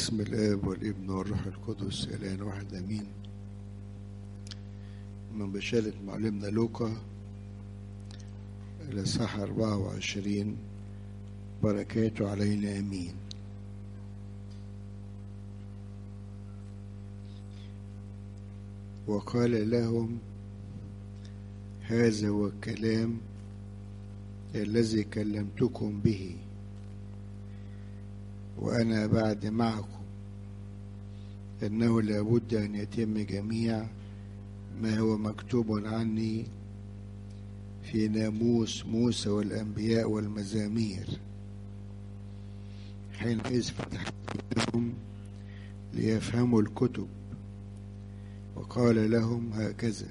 باسم الآب والابن والروح القدس إله واحد أمين من بشارة معلمنا لوقا الإصحاح 24 بركاته علينا أمين وقال لهم هذا هو الكلام الذي كلمتكم به وأنا بعد معكم إنه لابد أن يتم جميع ما هو مكتوب عني في ناموس موسى والأنبياء والمزامير حينئذ فتحت لهم ليفهموا الكتب وقال لهم هكذا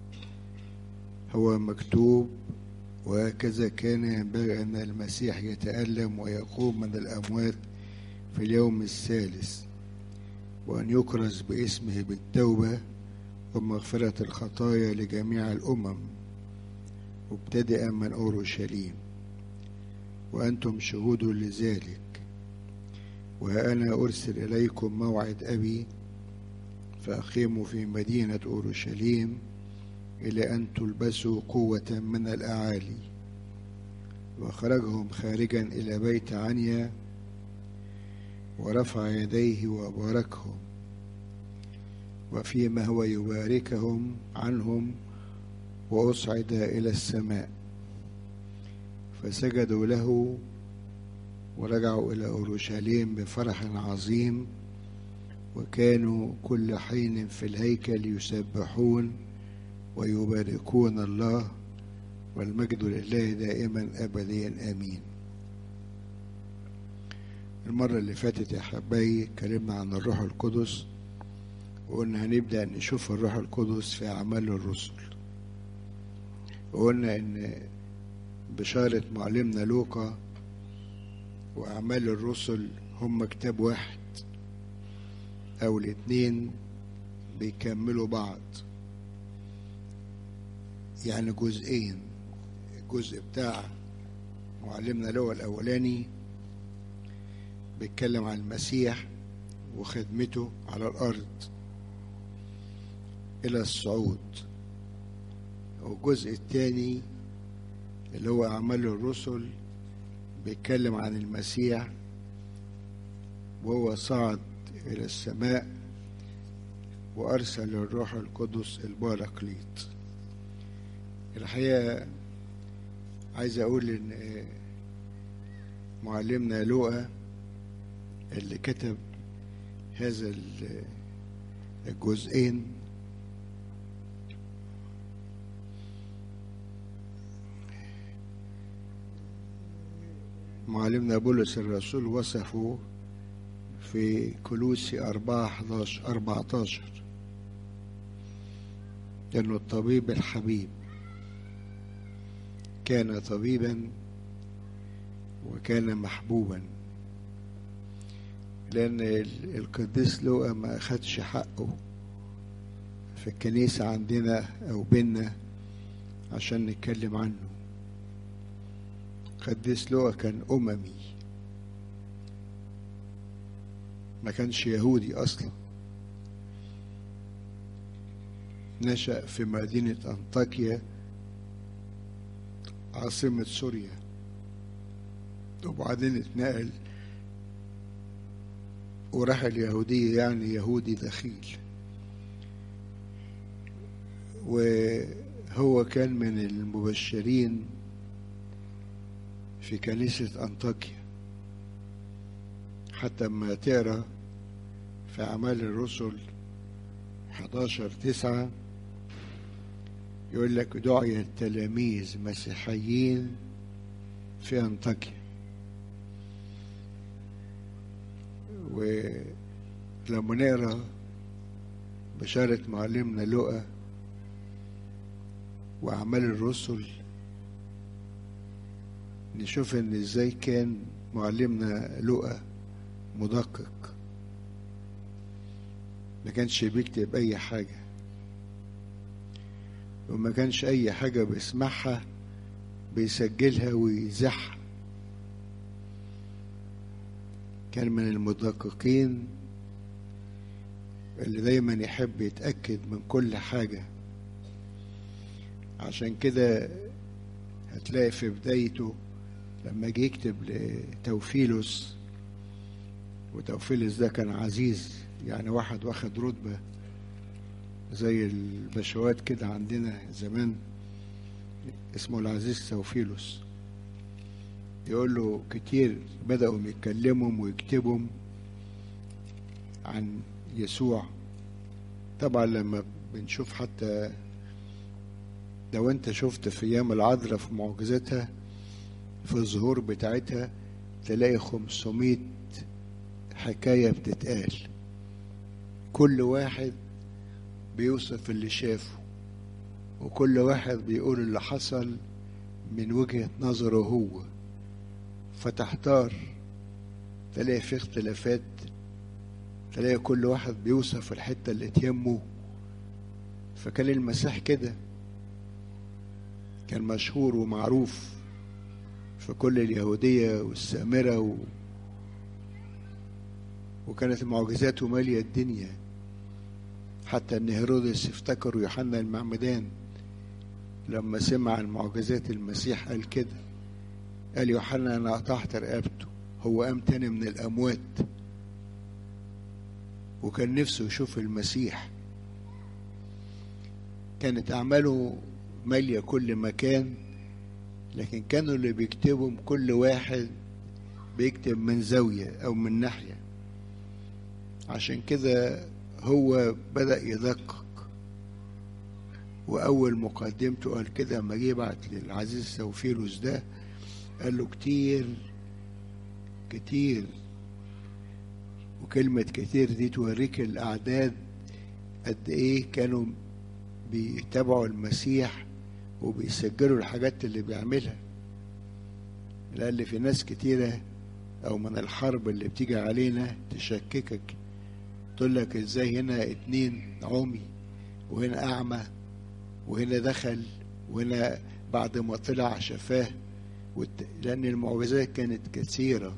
هو مكتوب وهكذا كان ينبغي أن المسيح يتألم ويقوم من الأموات في اليوم الثالث وأن يكرز باسمه بالتوبة ومغفرة الخطايا لجميع الأمم مبتدئا من أورشليم وأنتم شهود لذلك وأنا أرسل إليكم موعد أبي فأقيموا في مدينة أورشليم إلى أن تلبسوا قوة من الأعالي وخرجهم خارجا إلى بيت عنيا ورفع يديه وباركهم وفيما هو يباركهم عنهم وأصعد إلى السماء فسجدوا له ورجعوا إلى أورشليم بفرح عظيم وكانوا كل حين في الهيكل يسبحون ويباركون الله والمجد لله دائما أبديا آمين المرة اللي فاتت يا حبايبي اتكلمنا عن الروح القدس وقلنا هنبدأ نشوف الروح القدس في أعمال الرسل وقلنا إن بشارة معلمنا لوقا وأعمال الرسل هم كتاب واحد أو الاتنين بيكملوا بعض يعني جزئين الجزء بتاع معلمنا لوقا الأولاني بيتكلم عن المسيح وخدمته على الأرض إلى الصعود والجزء الثاني اللي هو أعمال الرسل بيتكلم عن المسيح وهو صعد إلى السماء وأرسل الروح القدس الباراكليت الحقيقة عايز أقول إن معلمنا لوقا اللي كتب هذا الجزئين معلمنا بولس الرسول وصفه في كلوسي أربعة حداشر أربعتاشر لأنه الطبيب الحبيب كان طبيبا وكان محبوبا لأن القديس لوقا ما أخدش حقه في الكنيسة عندنا أو بينا عشان نتكلم عنه قديس لوقا كان أممي ما كانش يهودي أصلا نشأ في مدينة أنطاكيا عاصمة سوريا وبعدين اتنقل وراح اليهودية يعني يهودي دخيل وهو كان من المبشرين في كنيسة أنطاكيا حتى ما تقرا في أعمال الرسل 11 تسعة يقول لك دعي التلاميذ مسيحيين في أنطاكيا ولما نقرا بشارة معلمنا لقى وأعمال الرسل نشوف إن إزاي كان معلمنا لقى مدقق ما كانش بيكتب أي حاجة وما كانش أي حاجة بيسمعها بيسجلها ويزحها كان من المدققين اللي دايما يحب يتأكد من كل حاجة عشان كده هتلاقي في بدايته لما جه يكتب لتوفيلوس وتوفيلوس ده كان عزيز يعني واحد واخد رتبة زي البشوات كده عندنا زمان اسمه العزيز توفيلوس يقول له كتير بدأوا يتكلموا ويكتبوا عن يسوع طبعا لما بنشوف حتى لو انت شفت في ايام العذراء في معجزتها في الظهور بتاعتها تلاقي 500 حكاية بتتقال كل واحد بيوصف اللي شافه وكل واحد بيقول اللي حصل من وجهة نظره هو فتحتار تلاقي في اختلافات تلاقي كل واحد بيوصف الحتة اللي تهمه فكان المسيح كده كان مشهور ومعروف في كل اليهودية والسامرة و... وكانت معجزاته مالية الدنيا حتى ان هيرودس افتكر يوحنا المعمدان لما سمع عن معجزات المسيح قال كده قال يوحنا انا قطعت رقبته هو قام تاني من الاموات وكان نفسه يشوف المسيح كانت اعماله ماليه كل مكان لكن كانوا اللي بيكتبوا كل واحد بيكتب من زاويه او من ناحيه عشان كده هو بدأ يدقق وأول مقدمته قال كده لما جه بعت للعزيز توفيلوس ده قال له كتير كتير وكلمة كتير دي توريك الأعداد قد إيه كانوا بيتابعوا المسيح وبيسجلوا الحاجات اللي بيعملها لأن في ناس كتيرة أو من الحرب اللي بتيجي علينا تشككك تقول لك ازاي هنا اتنين عمي وهنا اعمى وهنا دخل وهنا بعد ما طلع شفاه والت... لان المعجزات كانت كثيره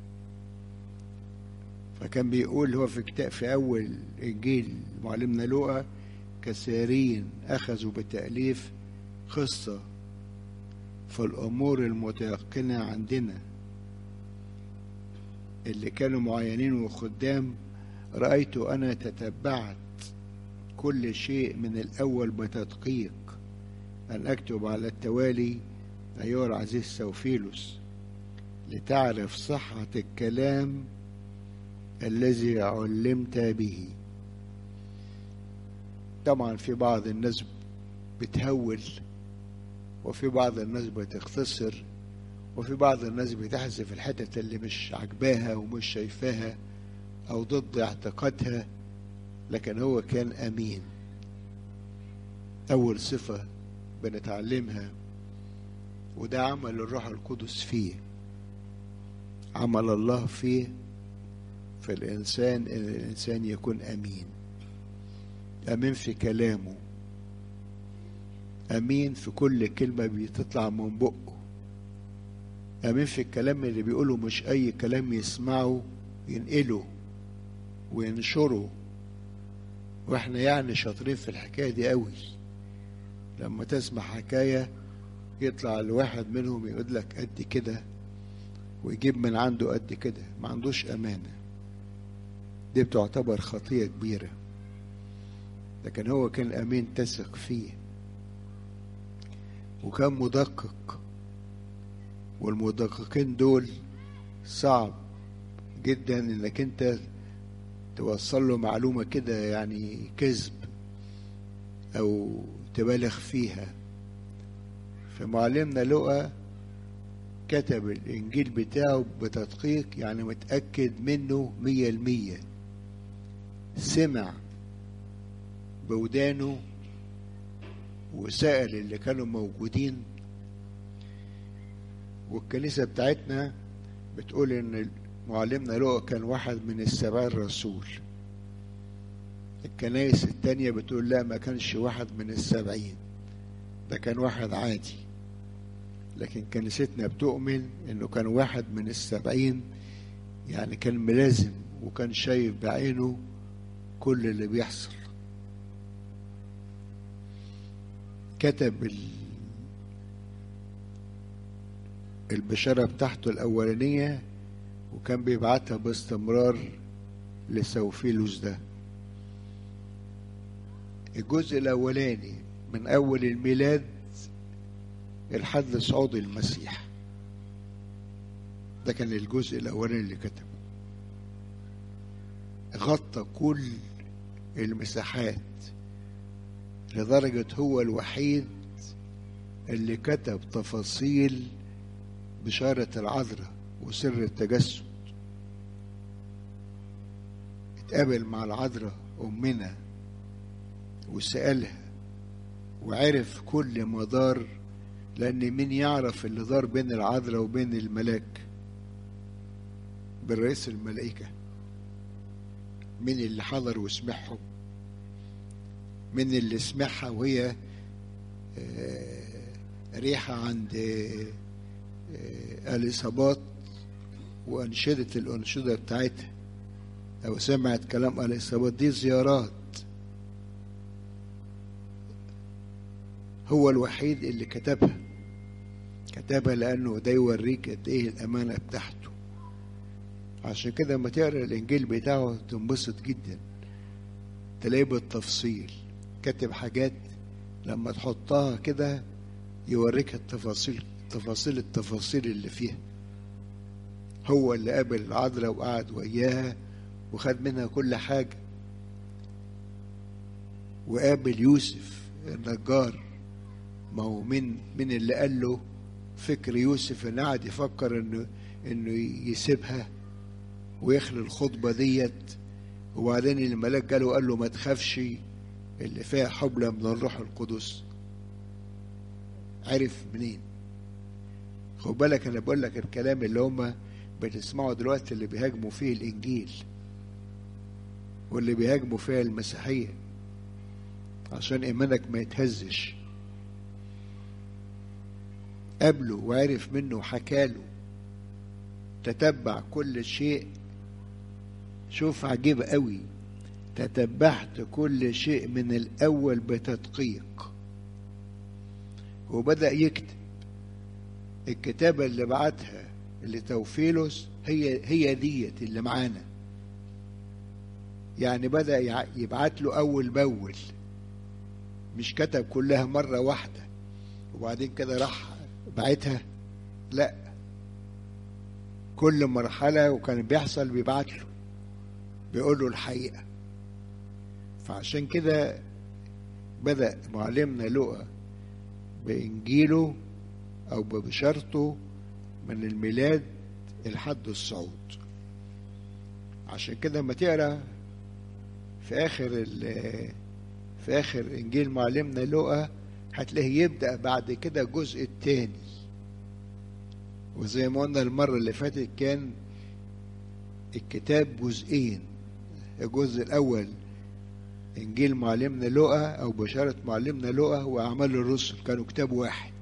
فكان بيقول هو في كتاب في اول انجيل معلمنا لوقا كثيرين اخذوا بتاليف قصه في الامور المتيقنه عندنا اللي كانوا معينين وخدام رأيت أنا تتبعت كل شيء من الأول بتدقيق أن أكتب على التوالي أيها العزيز سوفيلوس لتعرف صحة الكلام الذي علمت به طبعا في بعض الناس بتهول وفي بعض الناس بتختصر وفي بعض الناس بتحذف الحتت اللي مش عجباها ومش شايفاها أو ضد اعتقادها لكن هو كان أمين أول صفة بنتعلمها وده عمل الروح القدس فيه عمل الله فيه في الإنسان إن الإنسان يكون أمين أمين في كلامه أمين في كل كلمة بتطلع من بقه أمين في الكلام اللي بيقوله مش أي كلام يسمعه ينقله وينشره واحنا يعني شاطرين في الحكايه دي قوي لما تسمع حكايه يطلع الواحد منهم يقول لك قد كده ويجيب من عنده قد كده ما عندوش امانه دي بتعتبر خطيه كبيره لكن هو كان امين تثق فيه وكان مدقق والمدققين دول صعب جدا انك انت توصل له معلومة كده يعني كذب أو تبالغ فيها فمعلمنا لقى كتب الإنجيل بتاعه بتدقيق يعني متأكد منه مية المية سمع بودانه وسأل اللي كانوا موجودين والكنيسة بتاعتنا بتقول إن معلمنا لقى كان واحد من السبعين رسول الكنائس التانية بتقول لا ما كانش واحد من السبعين ده كان واحد عادي لكن كنيستنا بتؤمن انه كان واحد من السبعين يعني كان ملازم وكان شايف بعينه كل اللي بيحصل كتب ال... البشارة بتاعته الأولانية وكان بيبعتها باستمرار لسوفيلوس ده الجزء الأولاني من أول الميلاد لحد صعود المسيح ده كان الجزء الأولاني اللي كتبه غطى كل المساحات لدرجة هو الوحيد اللي كتب تفاصيل بشارة العذراء وسر التجسد اتقابل مع العذراء أمنا وسألها وعرف كل ما دار لأن مين يعرف اللي دار بين العذراء وبين الملاك بالرئيس الملائكة مين اللي حضر وسمعهم مين اللي سمعها وهي ريحة عند الإصابات وأنشدة الأنشدة بتاعتها أو سمعت كلام الإصابات دي زيارات هو الوحيد اللي كتبها كتبها لأنه ده يوريك قد إيه الأمانة بتاعته عشان كده لما تقرا الإنجيل بتاعه تنبسط جدا تلاقيه بالتفصيل كاتب حاجات لما تحطها كده يوريك التفاصيل تفاصيل التفاصيل اللي فيها هو اللي قابل العذراء وقعد وياها وخد منها كل حاجة وقابل يوسف النجار ما هو من من اللي قال له فكر يوسف ان قعد يفكر انه انه يسيبها ويخلي الخطبه ديت وبعدين الملاك جاله قال له ما تخافش اللي فيها حبلى من الروح القدس عرف منين خد بالك انا بقول لك الكلام اللي هم بتسمعوا دلوقتي اللي بيهاجموا فيه الانجيل واللي بيهاجموا فيها المسيحيه عشان ايمانك ما يتهزش قابله وعرف منه وحكاله تتبع كل شيء شوف عجيب قوي تتبعت كل شيء من الأول بتدقيق وبدأ يكتب الكتابة اللي بعتها لتوفيلوس هي هي ديت اللي معانا يعني بدأ يبعت له أول بأول مش كتب كلها مرة واحدة وبعدين كده راح بعتها لا كل مرحلة وكان بيحصل بيبعت له بيقول له الحقيقة فعشان كده بدأ معلمنا لقى بإنجيله أو ببشارته من الميلاد لحد الصعود عشان كده لما تقرا في آخر في آخر إنجيل معلمنا لقى هتلاقيه يبدأ بعد كده الجزء الثاني وزي ما قلنا المرة اللي فاتت كان الكتاب جزئين الجزء الأول إنجيل معلمنا لقى أو بشارة معلمنا لقى وأعمال الرسل كانوا كتاب واحد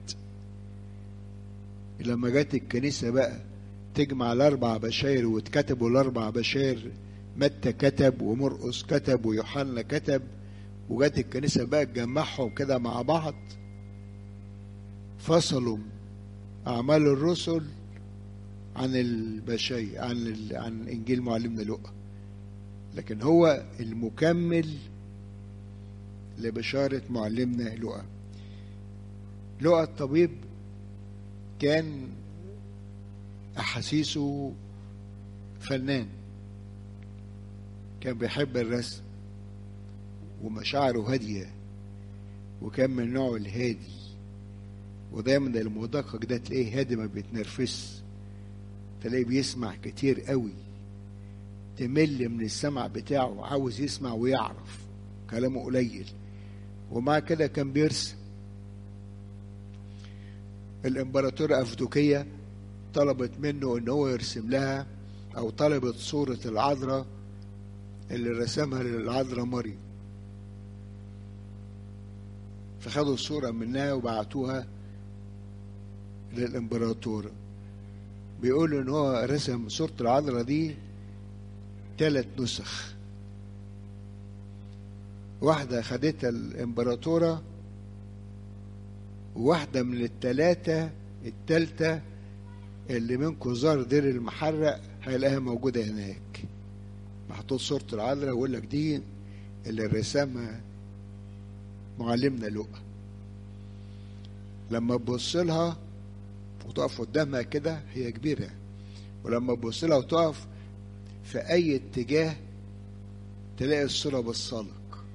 لما جت الكنيسة بقى تجمع الأربع بشاير واتكتبوا الأربع بشاير متى كتب ومرقس كتب ويوحنا كتب وجت الكنيسة بقى تجمعهم كده مع بعض فصلوا أعمال الرسل عن البشاير عن ال... عن إنجيل معلمنا لقى لكن هو المكمل لبشارة معلمنا لقى لقى الطبيب كان أحاسيسه فنان كان بيحب الرسم ومشاعره هادية وكان من نوعه الهادي ودايما المدقق ده تلاقيه هادي ما بيتنرفز تلاقيه بيسمع كتير قوي تمل من السمع بتاعه عاوز يسمع ويعرف كلامه قليل ومع كده كان بيرسم الامبراطورة أفدوكية طلبت منه ان هو يرسم لها او طلبت صورة العذراء اللي رسمها للعذراء مريم فخدوا الصورة منها وبعتوها للإمبراطورة بيقولوا إن هو رسم صورة العذراء دي ثلاث نسخ واحدة خدتها الإمبراطورة وواحدة من التلاتة التالتة اللي من كزار دير المحرق هيلاقيها موجودة هناك محطوط صورة العذراء ويقول لك دي اللي رسمها معلمنا لقى لما تبص لها وتقف قدامها كده هي كبيرة ولما تبص لها وتقف في أي اتجاه تلاقي الصورة بصلك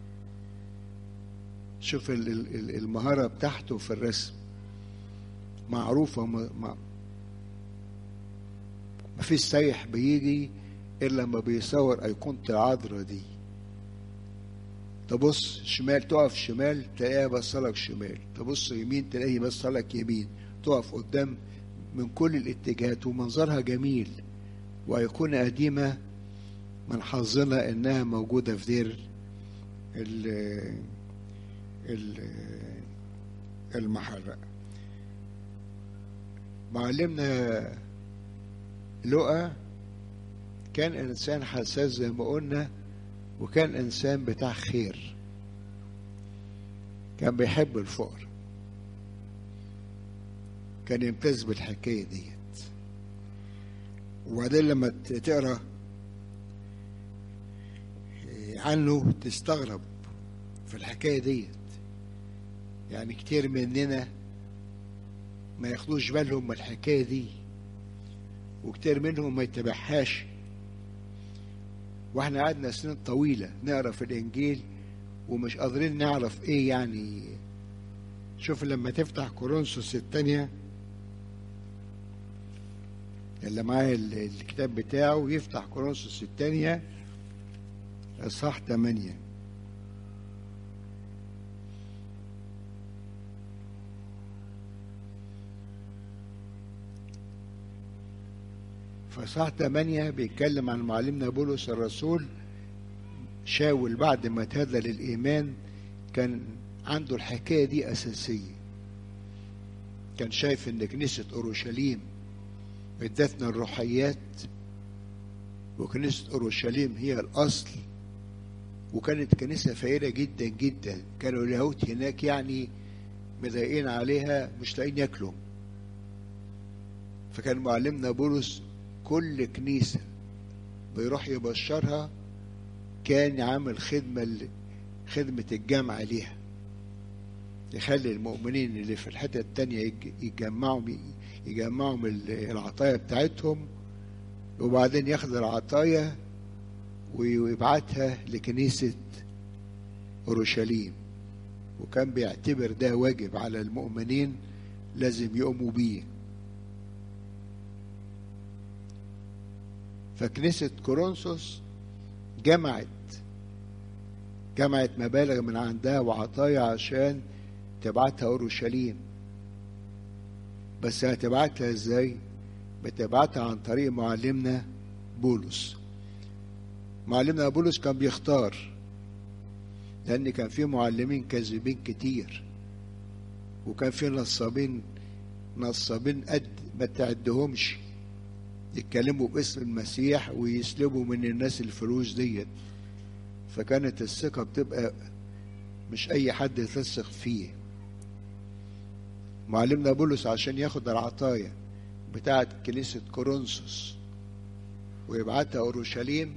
شوف المهارة بتاعته في الرسم معروفة ما فيش سايح بيجي إلا لما بيصور أيقونة العذراء دي تبص شمال تقف شمال تلاقيها بصلك شمال تبص يمين تلاقيه بصلك يمين تقف قدام من كل الاتجاهات ومنظرها جميل وأيقونة قديمة من حظنا إنها موجودة في دير المحرق معلمنا لقى كان إنسان حساس زي ما قلنا وكان إنسان بتاع خير كان بيحب الفقر كان يمتاز بالحكاية ديت وبعدين لما تقرا عنه تستغرب في الحكاية ديت يعني كتير مننا ما ياخدوش بالهم من الحكاية دي وكتير منهم ما يتبعهاش واحنا قعدنا سنين طويلة نقرا في الإنجيل ومش قادرين نعرف إيه يعني شوف لما تفتح كورنثوس الثانية اللي معاه الكتاب بتاعه يفتح كورنثوس الثانية إصحاح 8 فصح 8 بيتكلم عن معلمنا بولس الرسول شاول بعد ما تهدى للإيمان كان عنده الحكاية دي أساسية كان شايف إن كنيسة أورشليم ادتنا الروحيات وكنيسة أورشليم هي الأصل وكانت كنيسة فقيرة جدا جدا كانوا اليهود هناك يعني مضايقين عليها مش لاقيين ياكلوا فكان معلمنا بولس كل كنيسة بيروح يبشرها كان عامل خدمة خدمة الجامعة ليها يخلي المؤمنين اللي في الحتة التانية يجمعوا يجمعوا العطايا بتاعتهم وبعدين ياخد العطايا ويبعتها لكنيسة أورشليم وكان بيعتبر ده واجب على المؤمنين لازم يقوموا بيه فكنيسة كورنثوس جمعت جمعت مبالغ من عندها وعطايا عشان تبعتها أورشليم بس هتبعتها ازاي؟ بتبعتها عن طريق معلمنا بولس معلمنا بولس كان بيختار لأن كان في معلمين كاذبين كتير وكان في نصابين نصابين قد ما تعدهمش يتكلموا باسم المسيح ويسلبوا من الناس الفلوس ديت فكانت الثقة بتبقى مش أي حد تثق فيه معلمنا بولس عشان ياخد العطايا بتاعة كنيسة كورنثوس ويبعتها أورشليم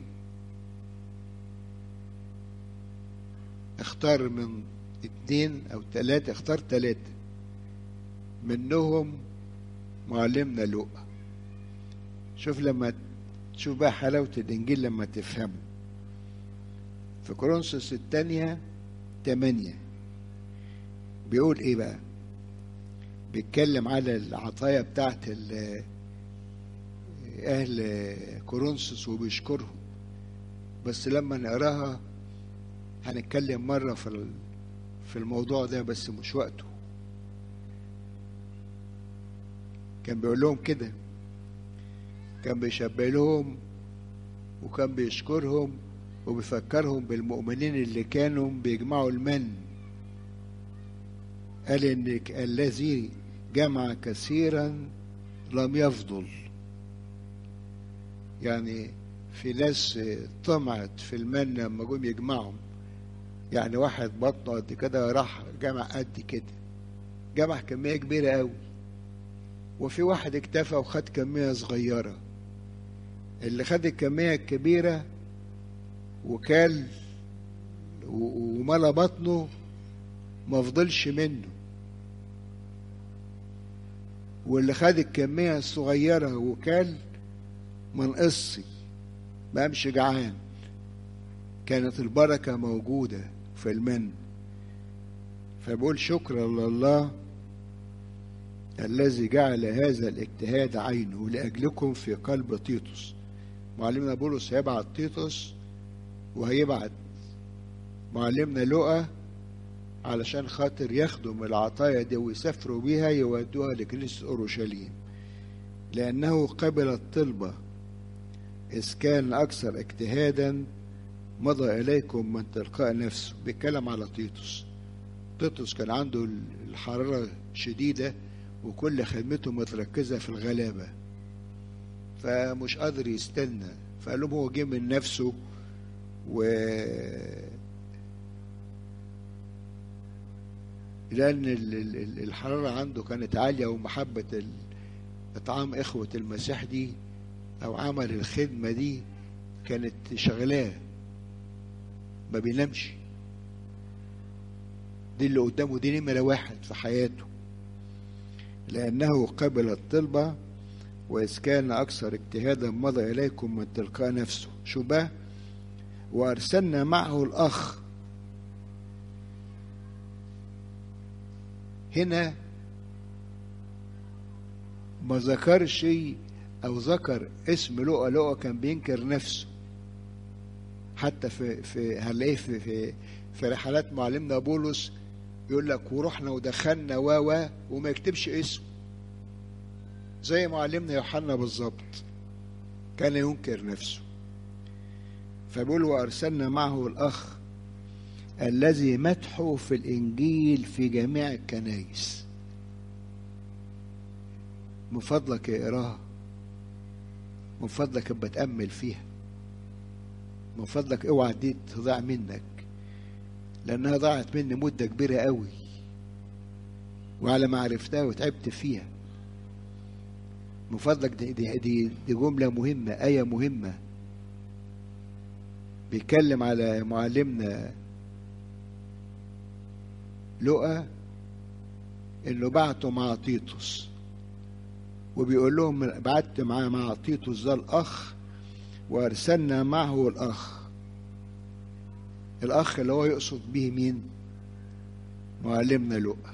اختار من اتنين أو تلاتة اختار تلاتة منهم معلمنا لوقا شوف لما تشوف بقى حلاوة الإنجيل لما تفهمه في كورنثوس الثانية تمانية بيقول إيه بقى؟ بيتكلم على العطايا بتاعت أهل كورنثوس وبيشكرهم بس لما نقراها هنتكلم مرة في في الموضوع ده بس مش وقته كان بيقول لهم كده كان بيشبه لهم وكان بيشكرهم وبيفكرهم بالمؤمنين اللي كانوا بيجمعوا المن قال ان الذي جمع كثيرا لم يفضل يعني في ناس طمعت في المن لما جم يجمعهم يعني واحد بطنه قد كده راح جمع قد كده جمع كمية كبيرة قوي وفي واحد اكتفى وخد كمية صغيرة اللي خد الكمية الكبيرة وكل وملا بطنه ما فضلش منه واللي خد الكمية الصغيرة وكل منقصي ما قامش جعان كانت البركة موجودة في المن فبقول شكرا لله الذي جعل هذا الاجتهاد عينه لأجلكم في قلب تيتوس معلمنا بولس هيبعت تيتوس وهيبعت معلمنا لقى علشان خاطر يخدم العطايا دي ويسافروا بيها يودوها لكنيسة أورشليم لأنه قبل الطلبة إذ كان أكثر اجتهادا مضى إليكم من تلقاء نفسه بيتكلم على تيتوس تيتوس كان عنده الحرارة شديدة وكل خدمته متركزة في الغلابة فمش قادر يستنى فقال لهم هو جه من نفسه و لأن الحرارة عنده كانت عالية ومحبة إطعام إخوة المسيح دي أو عمل الخدمة دي كانت شغلاه ما بينامش دي اللي قدامه دي نمرة واحد في حياته لأنه قبل الطلبة وإذ كان أكثر اجتهادا مضى إليكم من تلقاء نفسه شو بقى وأرسلنا معه الأخ هنا ما ذكرش أو ذكر اسم لقى لقى كان بينكر نفسه حتى في في هنلاقيه في في في رحلات معلمنا بولس يقول لك ورحنا ودخلنا و و وما يكتبش اسمه زي معلمنا يوحنا بالظبط كان ينكر نفسه فبيقول وارسلنا معه الاخ الذي مدحه في الانجيل في جميع الكنائس من فضلك اقراها من فضلك ابقى تامل فيها من فضلك اوعى دي تضيع منك لانها ضاعت مني مده كبيره قوي وعلى ما عرفتها وتعبت فيها من فضلك دي, دي, دي, دي جملة مهمة آية مهمة بيتكلم على معلمنا لقى انه بعته مع تيتوس وبيقول لهم بعت مع مع تيتوس ده الاخ وارسلنا معه الاخ الاخ اللي هو يقصد به مين معلمنا لقى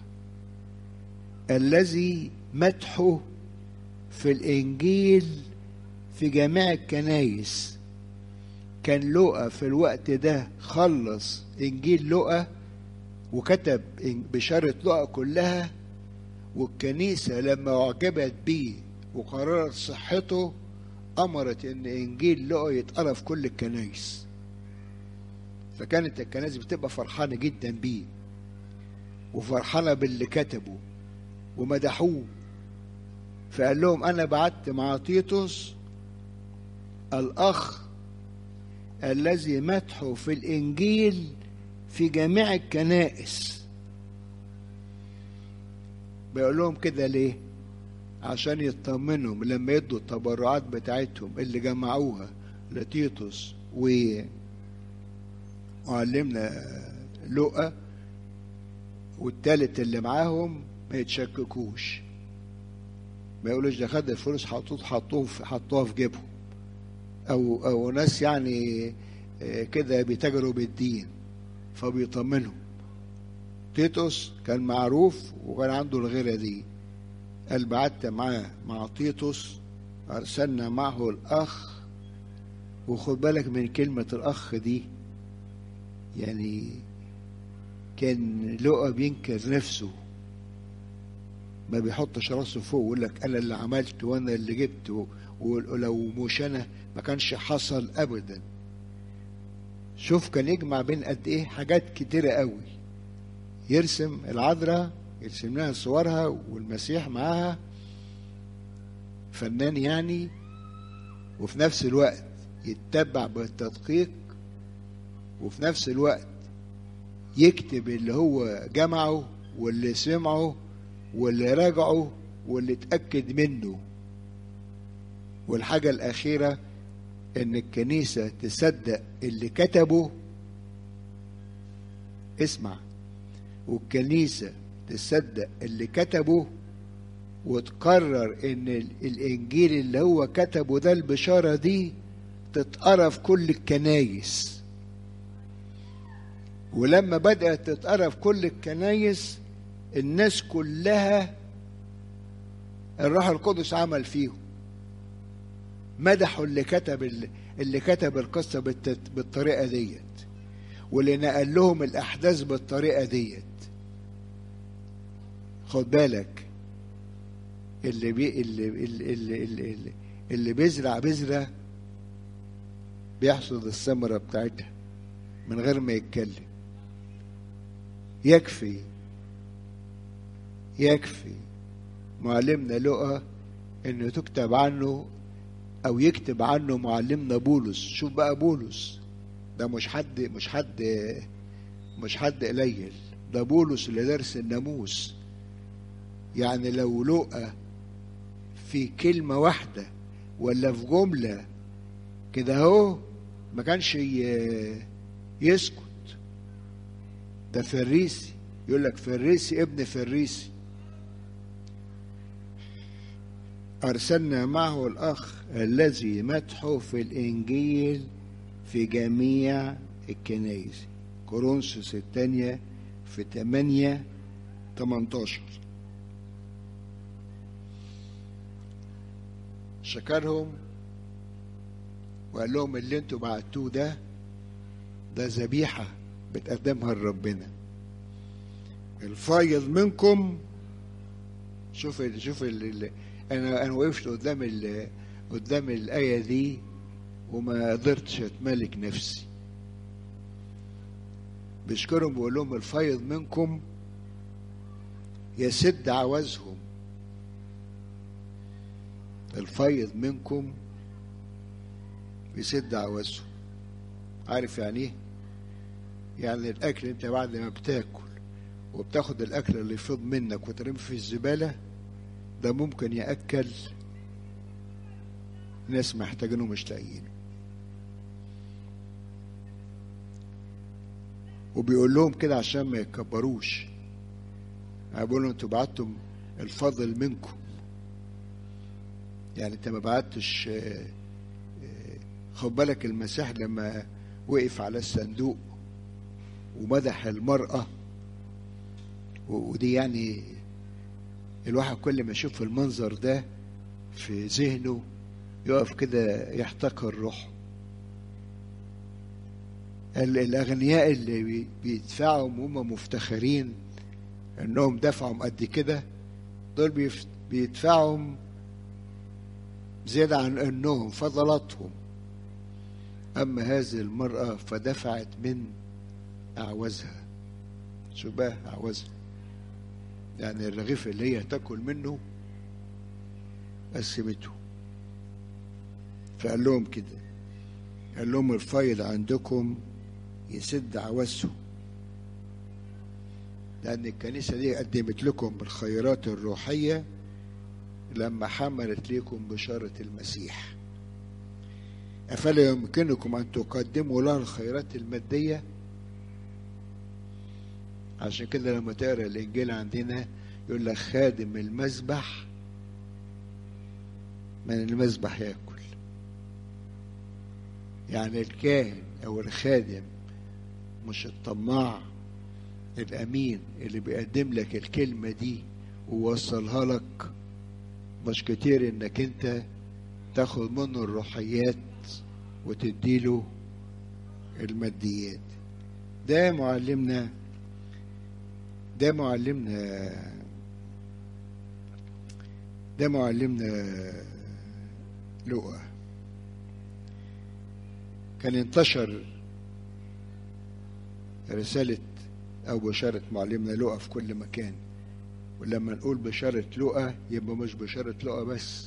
الذي مدحه في الانجيل في جميع الكنايس كان لقى في الوقت ده خلص انجيل لقى وكتب بشارة لقى كلها والكنيسة لما أعجبت بيه وقررت صحته أمرت إن إنجيل لقى يتقرا في كل الكنايس فكانت الكنائس بتبقى فرحانة جدا بيه وفرحانة باللي كتبه ومدحوه فقال لهم أنا بعت مع تيتوس الأخ الذي مدحه في الإنجيل في جميع الكنائس بيقول لهم كده ليه عشان يطمنهم لما يدوا التبرعات بتاعتهم اللي جمعوها لتيتوس ومعلمنا لقى والتالت اللي معاهم ما يتشككوش ما يقولوش ده خد الفلوس حطوه حطوه حطوها في جيبهم او او ناس يعني كده بيتاجروا بالدين فبيطمنهم تيتوس كان معروف وكان عنده الغيرة دي قال بعت معاه مع تيتوس أرسلنا معه الأخ وخد بالك من كلمة الأخ دي يعني كان لقى بينكر نفسه ما بيحطش راسه فوق ويقول لك أنا اللي عملت وأنا اللي جبت ولو مش أنا ما كانش حصل أبدا شوف كان يجمع بين قد إيه حاجات كتيرة قوي يرسم العذراء يرسم لها صورها والمسيح معاها فنان يعني وفي نفس الوقت يتبع بالتدقيق وفي نفس الوقت يكتب اللي هو جمعه واللي سمعه واللي راجعه واللي اتأكد منه والحاجة الأخيرة إن الكنيسة تصدق اللي كتبه اسمع والكنيسة تصدق اللي كتبه وتقرر إن الإنجيل اللي هو كتبه ده البشارة دي تتقرا في كل الكنايس ولما بدأت تتقرا في كل الكنايس الناس كلها الروح القدس عمل فيهم مدحوا اللي كتب اللي كتب القصه بالطريقه ديت واللي نقل لهم الاحداث بالطريقه ديت خد بالك اللي بي اللي اللي اللي, اللي, اللي بيزرع بذره بيحصد الثمره بتاعتها من غير ما يتكلم يكفي يكفي معلمنا لقى انه تكتب عنه او يكتب عنه معلمنا بولس شوف بقى بولس ده مش حد مش حد مش حد قليل ده بولس اللي درس الناموس يعني لو لقى في كلمة واحدة ولا في جملة كده اهو ما كانش يسكت ده فريسي يقول لك فريسي ابن فريسي أرسلنا معه الأخ الذي مدحه في الإنجيل في جميع الكنائس كورنثوس الثانية في 8 18 شكرهم وقال لهم اللي انتوا بعتوه ده ده ذبيحة بتقدمها لربنا الفايض منكم شوف ال شوف ال انا انا وقفت قدام ال قدام الايه دي وما قدرتش اتملك نفسي بشكرهم بقول لهم الفايض منكم يسد عوازهم الفايض منكم يسد عوازهم عارف يعني ايه يعني الاكل انت بعد ما بتاكل وبتاخد الاكل اللي يفيض منك وترمي في الزباله ده ممكن ياكل ناس محتاجينه مش لاقيينه وبيقول لهم كده عشان ما يتكبروش بقول لهم انتوا بعتم الفضل منكم يعني انت ما بعتش خد بالك المسيح لما وقف على الصندوق ومدح المرأة ودي يعني الواحد كل ما يشوف المنظر ده في ذهنه يقف كده يحتقر روحه الأغنياء اللي بيدفعوا وهم مفتخرين إنهم دفعوا قد كده دول بيدفعوا زيادة عن إنهم فضلاتهم أما هذه المرأة فدفعت من أعوازها شو بقى أعوازها يعني الرغيف اللي هي تاكل منه قسمته فقال لهم كده قال لهم الفايض عندكم يسد عوازهم لأن الكنيسة دي قدمت لكم الخيرات الروحية لما حملت لكم بشارة المسيح أفلا يمكنكم أن تقدموا لها الخيرات المادية عشان كده لما تقرا الإنجيل عندنا يقول لك خادم المذبح من المذبح ياكل يعني الكاهن أو الخادم مش الطماع الأمين اللي بيقدم لك الكلمة دي ووصلها لك مش كتير إنك أنت تاخد منه الروحيات وتديله الماديات ده معلمنا ده معلمنا ده معلمنا لؤى كان انتشر رسالة أو بشارة معلمنا لؤى في كل مكان ولما نقول بشارة لؤى يبقى مش بشارة لؤى بس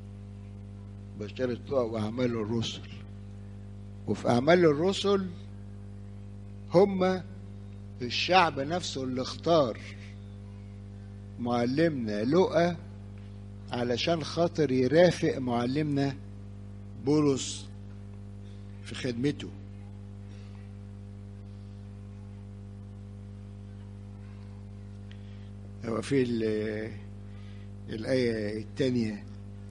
بشارة لؤى وأعمال الرسل وفي أعمال الرسل هم الشعب نفسه اللي اختار معلمنا لقى علشان خاطر يرافق معلمنا بولس في خدمته هو في الآية الثانية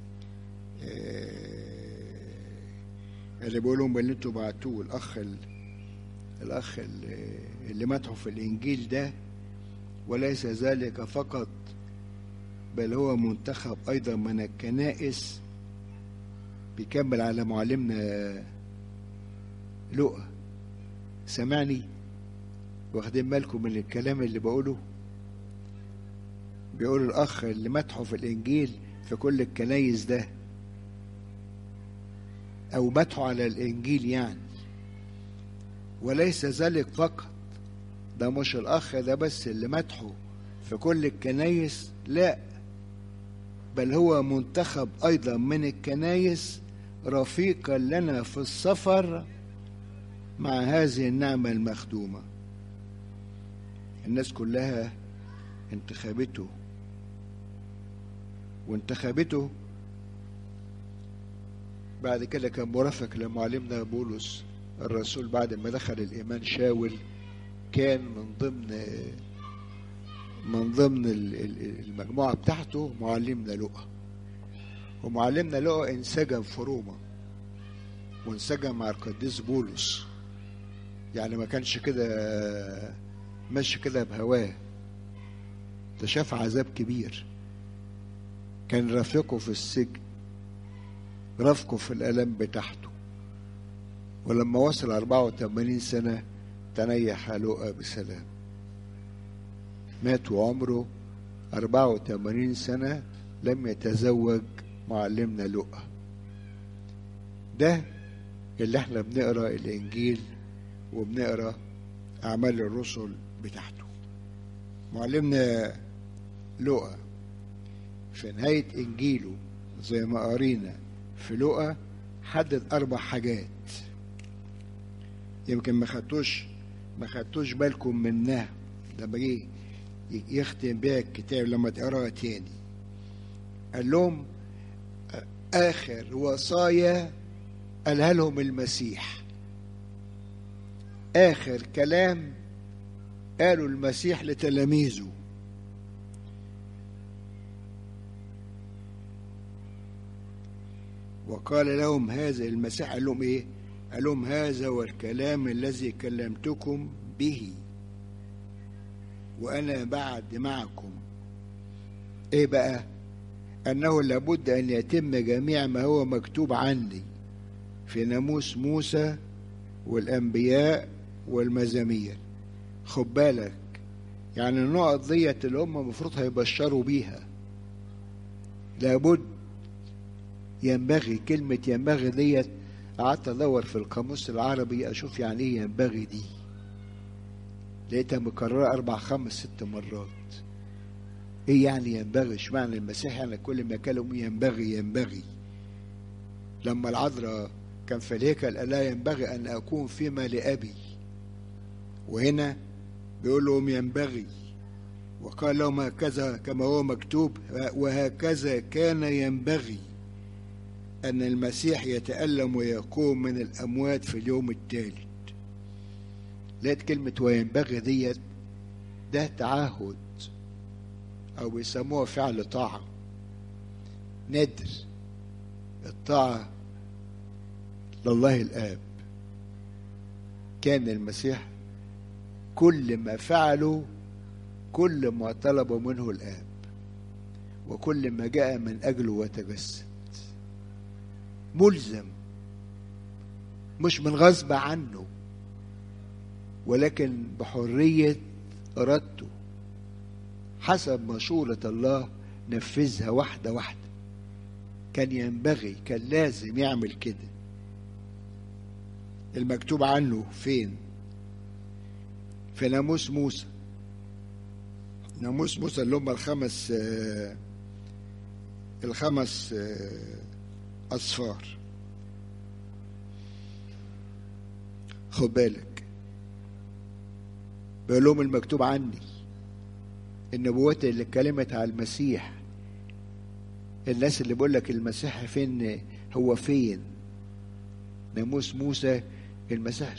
اللي بيقول لهم اللي انتوا بعتوه الأخ الأخ اللي مدحوا في الإنجيل ده وليس ذلك فقط بل هو منتخب أيضا من الكنائس بيكمل على معلمنا لقى سمعني واخدين بالكم من الكلام اللي بقوله بيقول الأخ اللي مدحه في الإنجيل في كل الكنايس ده أو مدحه على الإنجيل يعني وليس ذلك فقط ده مش الأخ ده بس اللي مدحه في كل الكنايس لا بل هو منتخب أيضا من الكنايس رفيقا لنا في السفر مع هذه النعمة المخدومة الناس كلها انتخبته وانتخبته بعد كده كان مرافق لمعلمنا بولس الرسول بعد ما دخل الإيمان شاول كان من ضمن من ضمن المجموعة بتاعته معلمنا لقى ومعلمنا لقى انسجم في روما وانسجم مع القديس بولس يعني ما كانش كده ماشي كده بهواه ده شاف عذاب كبير كان رافقه في السجن رافقه في الألم بتاعته ولما وصل 84 سنة تنيح لقى بسلام مات وعمره 84 سنة لم يتزوج معلمنا لقى ده اللي احنا بنقرا الانجيل وبنقرا اعمال الرسل بتاعته معلمنا لقى في نهاية انجيله زي ما قرينا في لقى حدد اربع حاجات يمكن ما خدتوش ما خدتوش بالكم منها لما جه يختم بيها الكتاب لما تقراها تاني قال لهم اخر وصايا قالها لهم المسيح اخر كلام قالوا المسيح لتلاميذه وقال لهم هذا المسيح قال لهم ايه قال لهم هذا هو الكلام الذي كلمتكم به وانا بعد معكم ايه بقى انه لابد ان يتم جميع ما هو مكتوب عني في ناموس موسى والانبياء والمزامير خد بالك يعني النقط ديت اللي هم المفروض هيبشروا بيها لابد ينبغي كلمة ينبغي ديت قعدت ادور في القاموس العربي اشوف يعني ايه ينبغي دي لقيتها مكررة أربع خمس ست مرات إيه يعني ينبغي اشمعنى المسيح يعني كل ما كلمه ينبغي ينبغي لما العذراء كان في الهيكل قال لا ينبغي أن أكون فيما لأبي وهنا بيقول لهم ينبغي وقال لهم هكذا كما هو مكتوب وهكذا كان ينبغي أن المسيح يتألم ويقوم من الأموات في اليوم الثالث لقيت كلمة وينبغي ديت ده تعهد أو بيسموها فعل طاعة ندر الطاعة لله الآب كان المسيح كل ما فعله كل ما طلب منه الآب وكل ما جاء من أجله وتجسد ملزم مش من غصب عنه ولكن بحرية إرادته حسب مشورة الله نفذها واحدة واحدة كان ينبغي كان لازم يعمل كده المكتوب عنه فين في ناموس موسى ناموس موسى اللي هم الخمس آه الخمس آه أصفار خد بالك بيقول لهم المكتوب عني النبوات اللي اتكلمت على المسيح الناس اللي بيقول لك المسيح فين هو فين ناموس موسى المسيح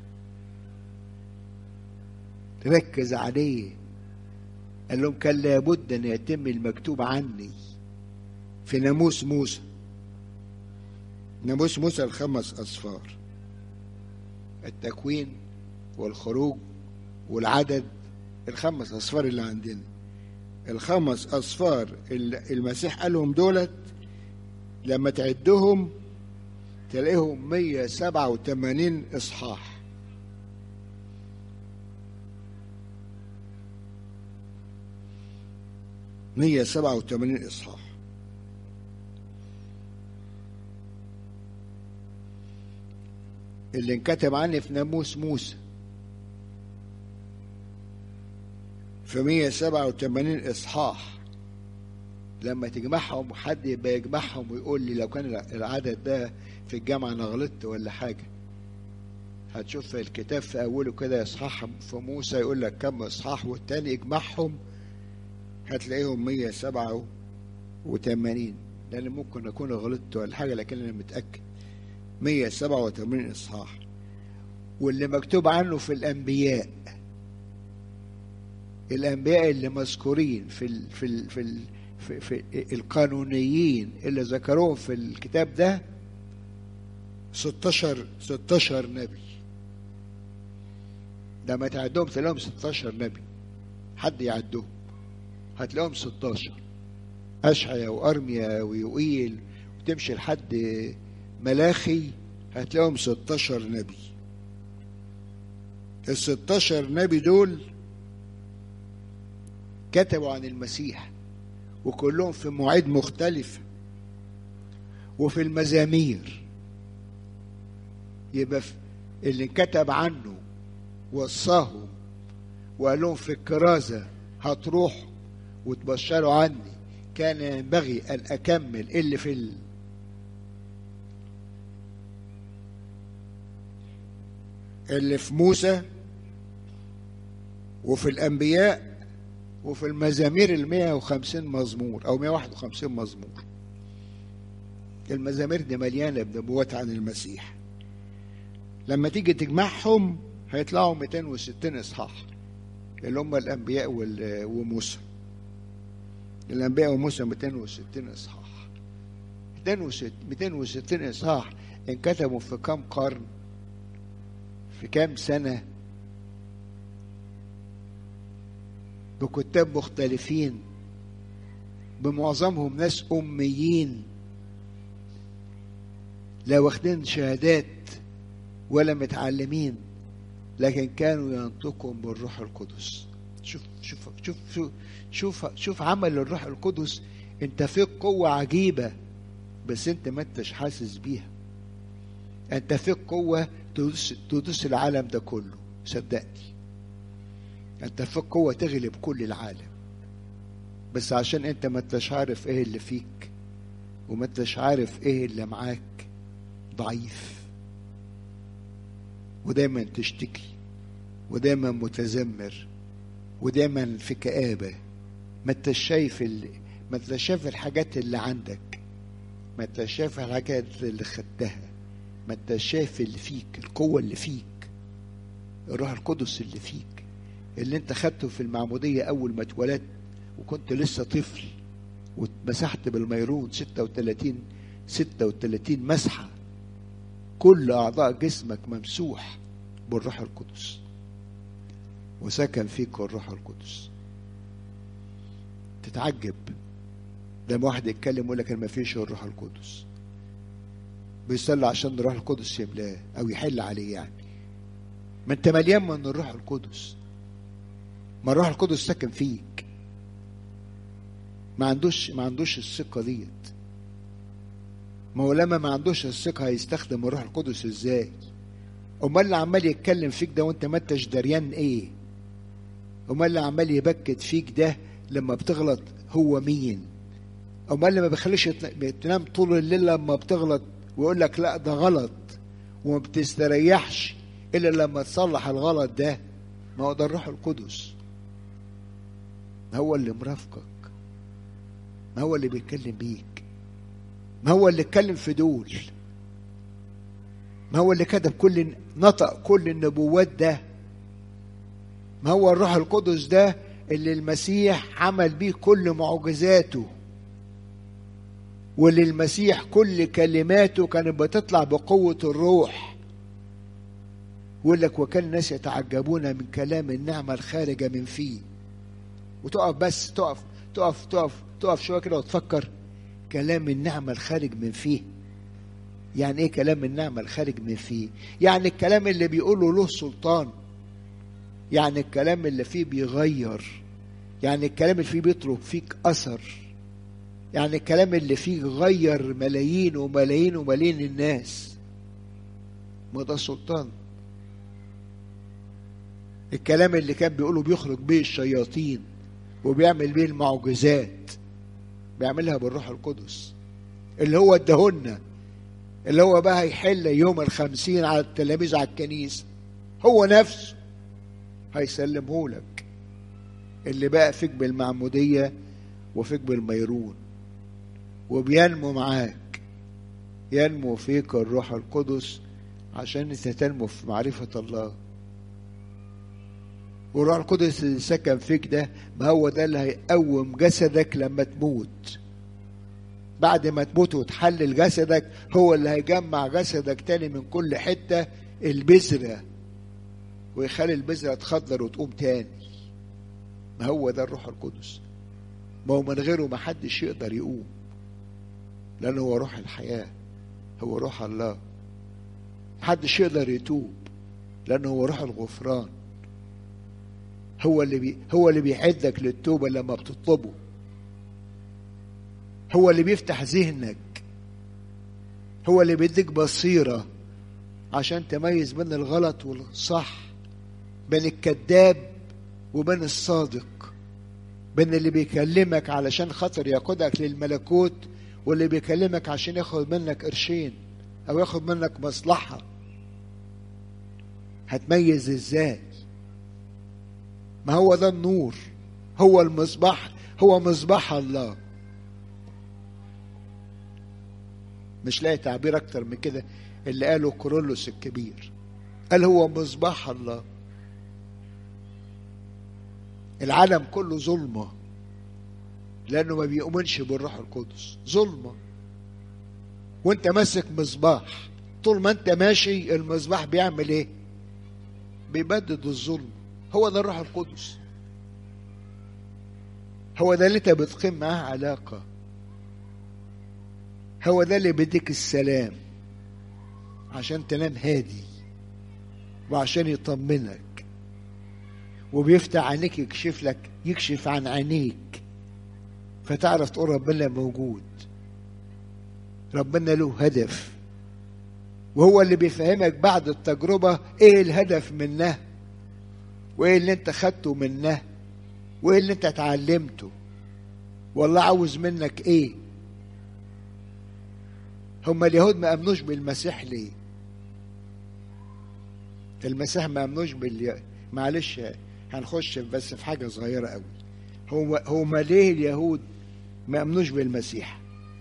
ركز عليه قال لهم كان لابد ان يتم المكتوب عني في ناموس موسى ناموس موسى الخمس اصفار التكوين والخروج والعدد الخمس اصفار اللي عندنا الخمس اصفار اللي المسيح قالهم دولت لما تعدهم تلاقيهم 187 اصحاح مية سبعة وثمانين إصحاح اللي انكتب عني في ناموس موسى في مية سبعة وثمانين إصحاح لما تجمعهم حد يبقى يجمعهم ويقول لي لو كان العدد ده في الجامعة أنا غلطت ولا حاجة هتشوف في الكتاب في أوله كده إصحاح في موسى يقول لك كم إصحاح والتاني اجمعهم هتلاقيهم 187 لأن ممكن أكون غلطت ولا حاجة لكن أنا متأكد 187 إصحاح واللي مكتوب عنه في الأنبياء الأنبياء اللي مذكورين في ال في ال في, ال في, في القانونيين اللي ذكروهم في الكتاب ده 16 16 نبي لما تعدهم تلاقيهم 16 نبي حد يعدهم هتلاقيهم 16 أشعيا وأرميا ويوئيل وتمشي لحد ملاخي هتلاقيهم 16 نبي ال 16 نبي دول كتبوا عن المسيح وكلهم في مواعيد مختلفة وفي المزامير يبقى اللي انكتب عنه وصاهم وقال لهم في الكرازة هتروحوا وتبشروا عني كان ينبغي أن أكمل اللي في ال... اللي في موسى وفي الأنبياء وفي المزامير ال 150 مزمور أو 151 مزمور المزامير دي مليانة بنبوات عن المسيح لما تيجي تجمعهم هيطلعوا 260 إصحاح اللي هم الأنبياء وموسى الأنبياء وموسى 260 إصحاح 260 إصحاح انكتبوا في كم قرن في كام سنة بكتاب مختلفين بمعظمهم ناس أميين لا واخدين شهادات ولا متعلمين لكن كانوا ينطقوا بالروح القدس شوف شوف شوف شوف شوف, شوف عمل الروح القدس انت فيك قوة عجيبة بس انت ما انتش حاسس بيها انت فيك قوة تدوس, تدوس العالم ده كله صدقني انت فيك قوة تغلب كل العالم بس عشان انت ما انتش عارف ايه اللي فيك وما انتش عارف ايه اللي معاك ضعيف ودايما تشتكي ودايما متذمر ودايما في كآبة ما انتش شايف ال... ما انتش شايف الحاجات اللي عندك ما انتش شايف الحاجات اللي خدتها ما انتش شايف اللي فيك القوة اللي فيك الروح القدس اللي فيك اللي انت خدته في المعمودية أول ما اتولدت وكنت لسه طفل واتمسحت بالميرون 36 36 مسحة كل أعضاء جسمك ممسوح بالروح القدس وسكن فيك الروح القدس تتعجب لما واحد يتكلم يقول لك ما فيش الروح القدس بيصلي عشان الروح القدس يملاه او يحل عليه يعني ما انت مليان من الروح القدس ما الروح القدس ساكن فيك ما عندوش ما عندوش الثقه ديت ما هو لما ما عندوش الثقه هيستخدم الروح القدس ازاي امال اللي عمال يتكلم فيك ده وانت ما انتش دريان ايه امال اللي عمال يبكت فيك ده لما بتغلط هو مين امال اللي ما بيخليش تنام طول الليل لما بتغلط ويقول لك لا ده غلط وما بتستريحش الا لما تصلح الغلط ده ما هو ده الروح القدس ما هو اللي مرافقك ما هو اللي بيتكلم بيك ما هو اللي اتكلم في دول ما هو اللي كتب كل نطق كل النبوات ده ما هو الروح القدس ده اللي المسيح عمل بيه كل معجزاته واللي المسيح كل كلماته كانت بتطلع بقوة الروح يقول لك وكان الناس يتعجبون من كلام النعمة الخارجة من فيه وتقف بس تقف تقف تقف تقف شوية كده وتفكر كلام النعمة الخارج من فيه يعني ايه كلام النعمة الخارج من فيه يعني الكلام اللي بيقوله له سلطان يعني الكلام اللي فيه بيغير يعني الكلام اللي فيه بيترك فيك أثر يعني الكلام اللي فيه غير ملايين وملايين وملايين الناس ما ده سلطان الكلام اللي كان بيقوله بيخرج بيه الشياطين وبيعمل بيه المعجزات بيعملها بالروح القدس اللي هو ادهن اللي هو بقى هيحل يوم الخمسين على التلاميذ على الكنيسة هو نفسه هيسلمه لك اللي بقى فيك بالمعمودية وفيك بالميرون وبينمو معاك ينمو فيك الروح القدس عشان انت تنمو في معرفة الله والروح القدس اللي سكن فيك ده ما هو ده اللي هيقوم جسدك لما تموت بعد ما تموت وتحلل جسدك هو اللي هيجمع جسدك تاني من كل حتة البذرة ويخلي البذرة تخضر وتقوم تاني ما هو ده الروح القدس ما هو من غيره ما حدش يقدر يقوم لأنه هو روح الحياة هو روح الله محدش يقدر يتوب لأنه هو روح الغفران هو اللي بي هو اللي بيعدك للتوبة لما بتطلبه هو اللي بيفتح ذهنك هو اللي بيديك بصيرة عشان تميز بين الغلط والصح بين الكذاب وبين الصادق بين اللي بيكلمك علشان خاطر ياخدك للملكوت واللي بيكلمك عشان ياخد منك قرشين او ياخد منك مصلحة هتميز ازاي ما هو ده النور هو المصباح هو مصباح الله مش لاقي تعبير اكتر من كده اللي قاله كورولوس الكبير قال هو مصباح الله العالم كله ظلمة لأنه ما بيؤمنش بالروح القدس ظلمة وانت ماسك مصباح طول ما انت ماشي المصباح بيعمل ايه بيبدد الظلم هو ده الروح القدس هو ده اللي انت بتقيم معاه علاقة هو ده اللي بيديك السلام عشان تنام هادي وعشان يطمنك وبيفتح عينيك يكشف لك يكشف عن عينيك فتعرف تقول ربنا موجود ربنا له هدف وهو اللي بيفهمك بعد التجربة ايه الهدف منها وايه اللي انت خدته منها وايه اللي انت اتعلمته والله عاوز منك ايه هم اليهود ما امنوش بالمسيح ليه المسيح ما امنوش بال معلش هنخش بس في حاجه صغيره قوي هو هما ليه اليهود ما امنوش بالمسيح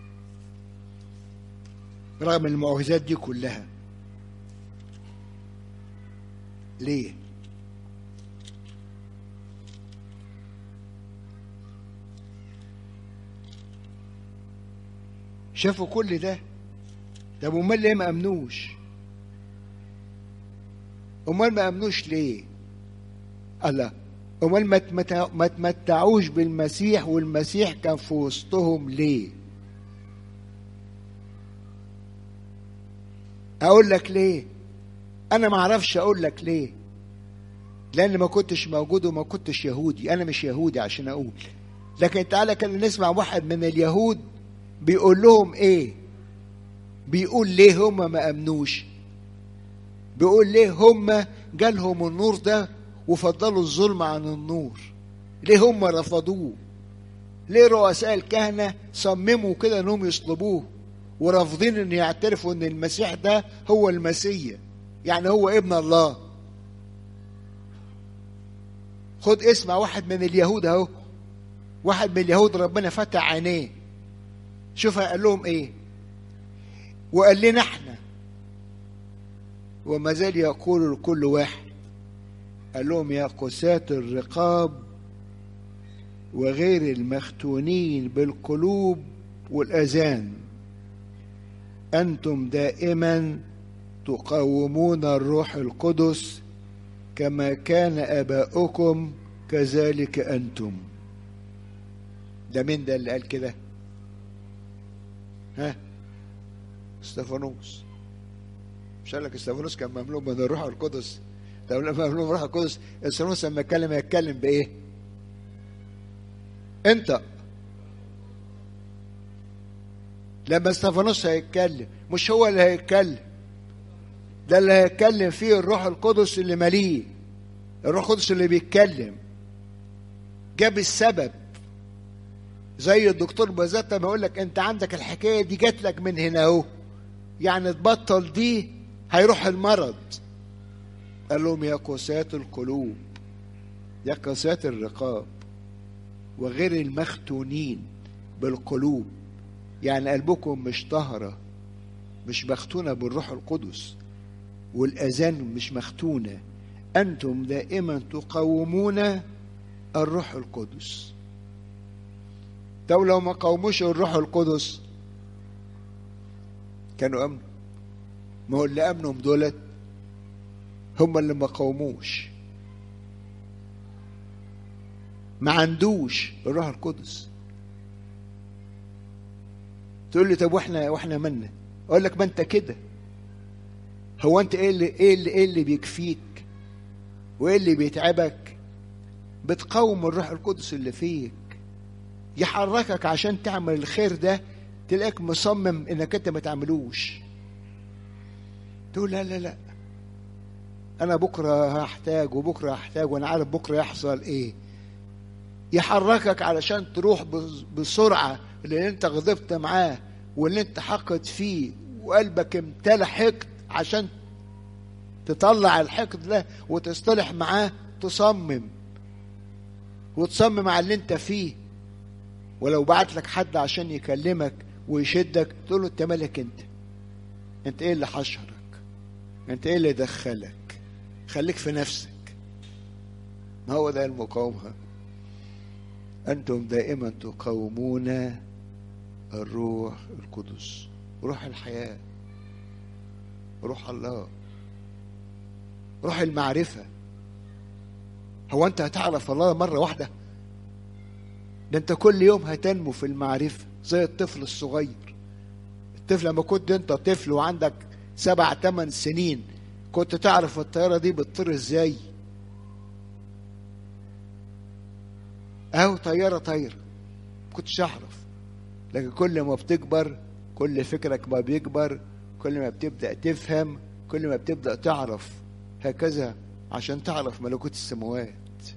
رغم المعجزات دي كلها ليه شافوا كل ده طب امال ليه ما امنوش امال ما امنوش ليه الله امال ما تمتعوش بالمسيح والمسيح كان في وسطهم ليه اقول لك ليه انا ما اعرفش اقول لك ليه لان ما كنتش موجود وما كنتش يهودي انا مش يهودي عشان اقول لكن تعالى كان نسمع واحد من اليهود بيقول لهم ايه بيقول ليه هم ما امنوش بيقول ليه هم جالهم النور ده وفضلوا الظلم عن النور ليه هم رفضوه ليه رؤساء الكهنة صمموا كده انهم يصلبوه ورافضين ان يعترفوا ان المسيح ده هو المسيح يعني هو ابن الله خد اسمع واحد من اليهود اهو واحد من اليهود ربنا فتح عينيه شوف قال لهم ايه وقال لنا احنا وما زال يقول لكل واحد قال لهم يا قساة الرقاب وغير المختونين بالقلوب والأذان أنتم دائما تقاومون الروح القدس كما كان آباؤكم كذلك أنتم ده مين ده اللي قال كده ها استفانوس مش قال لك استفانوس كان مملوء من الروح القدس طب لما مملوء من الروح القدس استفانوس لما يتكلم يتكلم بايه انت لما استفانوس هيتكلم مش هو اللي هيتكلم ده اللي هيتكلم فيه الروح القدس اللي مليه الروح القدس اللي بيتكلم جاب السبب زي الدكتور بزات ما يقول لك انت عندك الحكايه دي جات لك من هنا اهو يعني تبطل دي هيروح المرض قال لهم يا قساة القلوب يا قساة الرقاب وغير المختونين بالقلوب يعني قلبكم مش طهرة مش مختونة بالروح القدس والأذان مش مختونة أنتم دائما تقاومون الروح القدس طب لو ما قاوموش الروح القدس كانوا امنوا ما هو اللي امنهم دولت هم اللي ما قاوموش ما عندوش الروح القدس تقول لي طب واحنا واحنا مالنا اقول لك ما انت كده هو انت ايه اللي ايه اللي ايه اللي بيكفيك وايه اللي بيتعبك بتقاوم الروح القدس اللي فيك يحركك عشان تعمل الخير ده تلاقيك مصمم انك انت ما تعملوش تقول لا لا لا انا بكره هحتاج وبكره هحتاج وانا عارف بكره يحصل ايه يحركك علشان تروح بسرعه اللي انت غضبت معاه واللي انت حقد فيه وقلبك امتلى حقد عشان تطلع الحقد ده وتصطلح معاه تصمم وتصمم على اللي انت فيه ولو بعت لك حد عشان يكلمك ويشدك تقول له انت مالك انت انت ايه اللي حشرك انت ايه اللي دخلك خليك في نفسك ما هو ده المقاومة أنتم دائما تقاومون الروح القدس روح الحياة روح الله روح المعرفة هو أنت هتعرف الله مرة واحدة ده أنت كل يوم هتنمو في المعرفة زي الطفل الصغير الطفل لما كنت أنت طفل وعندك سبع ثمان سنين كنت تعرف الطيارة دي بتطير ازاي اهو طيارة طايرة كنتش اعرف لكن كل ما بتكبر كل فكرك ما بيكبر كل ما بتبدأ تفهم كل ما بتبدأ تعرف هكذا عشان تعرف ملكوت السماوات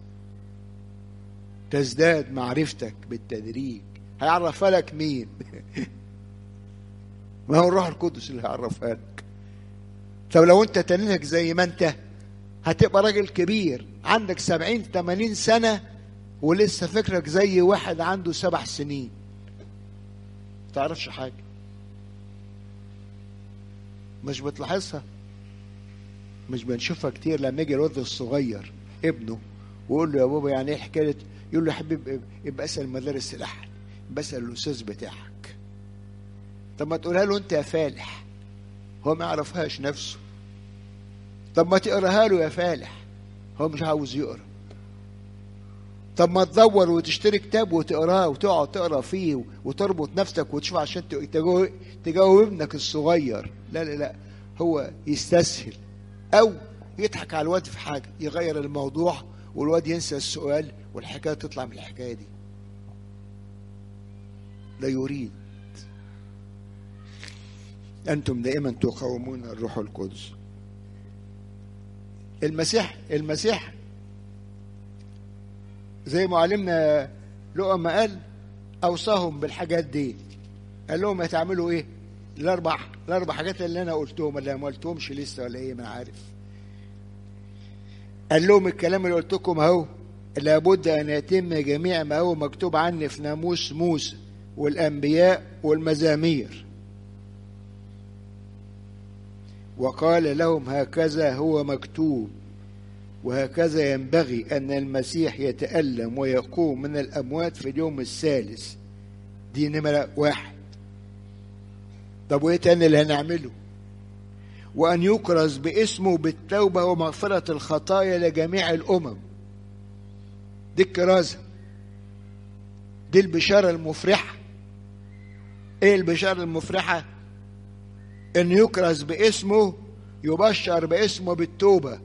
تزداد معرفتك بالتدريج هيعرفها لك مين ما هو الروح القدس اللي هيعرفها لك طب لو انت تنينك زي ما انت هتبقى راجل كبير عندك سبعين تمانين سنة ولسه فكرك زي واحد عنده سبع سنين تعرفش حاجة مش بتلاحظها مش بنشوفها كتير لما يجي الولد الصغير ابنه ويقول له يا بابا يعني ايه حكايه يقول له يا حبيبي يبقى اسال مدارس الاحد بسال الاستاذ بتاعك طب ما تقولها له انت يا فالح هو ما يعرفهاش نفسه طب ما تقراها له يا فالح هو مش عاوز يقرا طب ما تدور وتشتري كتاب وتقراه وتقعد تقرا فيه وتربط نفسك وتشوف عشان تجاوب, تجاوب ابنك الصغير لا لا لا هو يستسهل او يضحك على الواد في حاجه يغير الموضوع والواد ينسى السؤال والحكايه تطلع من الحكايه دي لا يريد انتم دائما تقاومون الروح القدس المسيح المسيح زي ما علمنا لقى ما قال اوصاهم بالحاجات دي قال لهم هتعملوا ايه الاربع الاربع حاجات اللي انا قلتهم اللي ما قلتهمش لسه ولا ايه ما عارف قال لهم الكلام اللي قلت لكم اهو لابد أن يتم جميع ما هو مكتوب عني في ناموس موسى والأنبياء والمزامير وقال لهم هكذا هو مكتوب وهكذا ينبغي أن المسيح يتألم ويقوم من الأموات في اليوم الثالث دي نمرة واحد طب وإيه تاني اللي هنعمله وأن يكرز باسمه بالتوبة ومغفرة الخطايا لجميع الأمم دي الكرازة دي البشارة المفرحة ايه البشارة المفرحة ان يكرز باسمه يبشر باسمه بالتوبة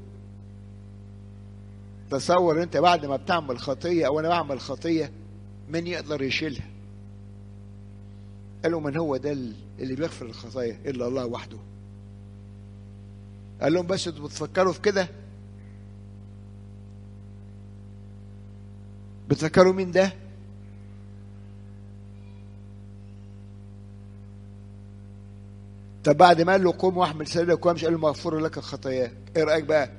تصور انت بعد ما بتعمل خطية او انا بعمل خطية من يقدر يشيلها قالوا من هو ده اللي بيغفر الخطايا الا الله وحده قال لهم بس انتوا بتفكروا في كده بتفكروا مين ده طب بعد ما قال له قوم واحمل سريرك وامشي قال له مغفور لك خطاياك ايه رايك بقى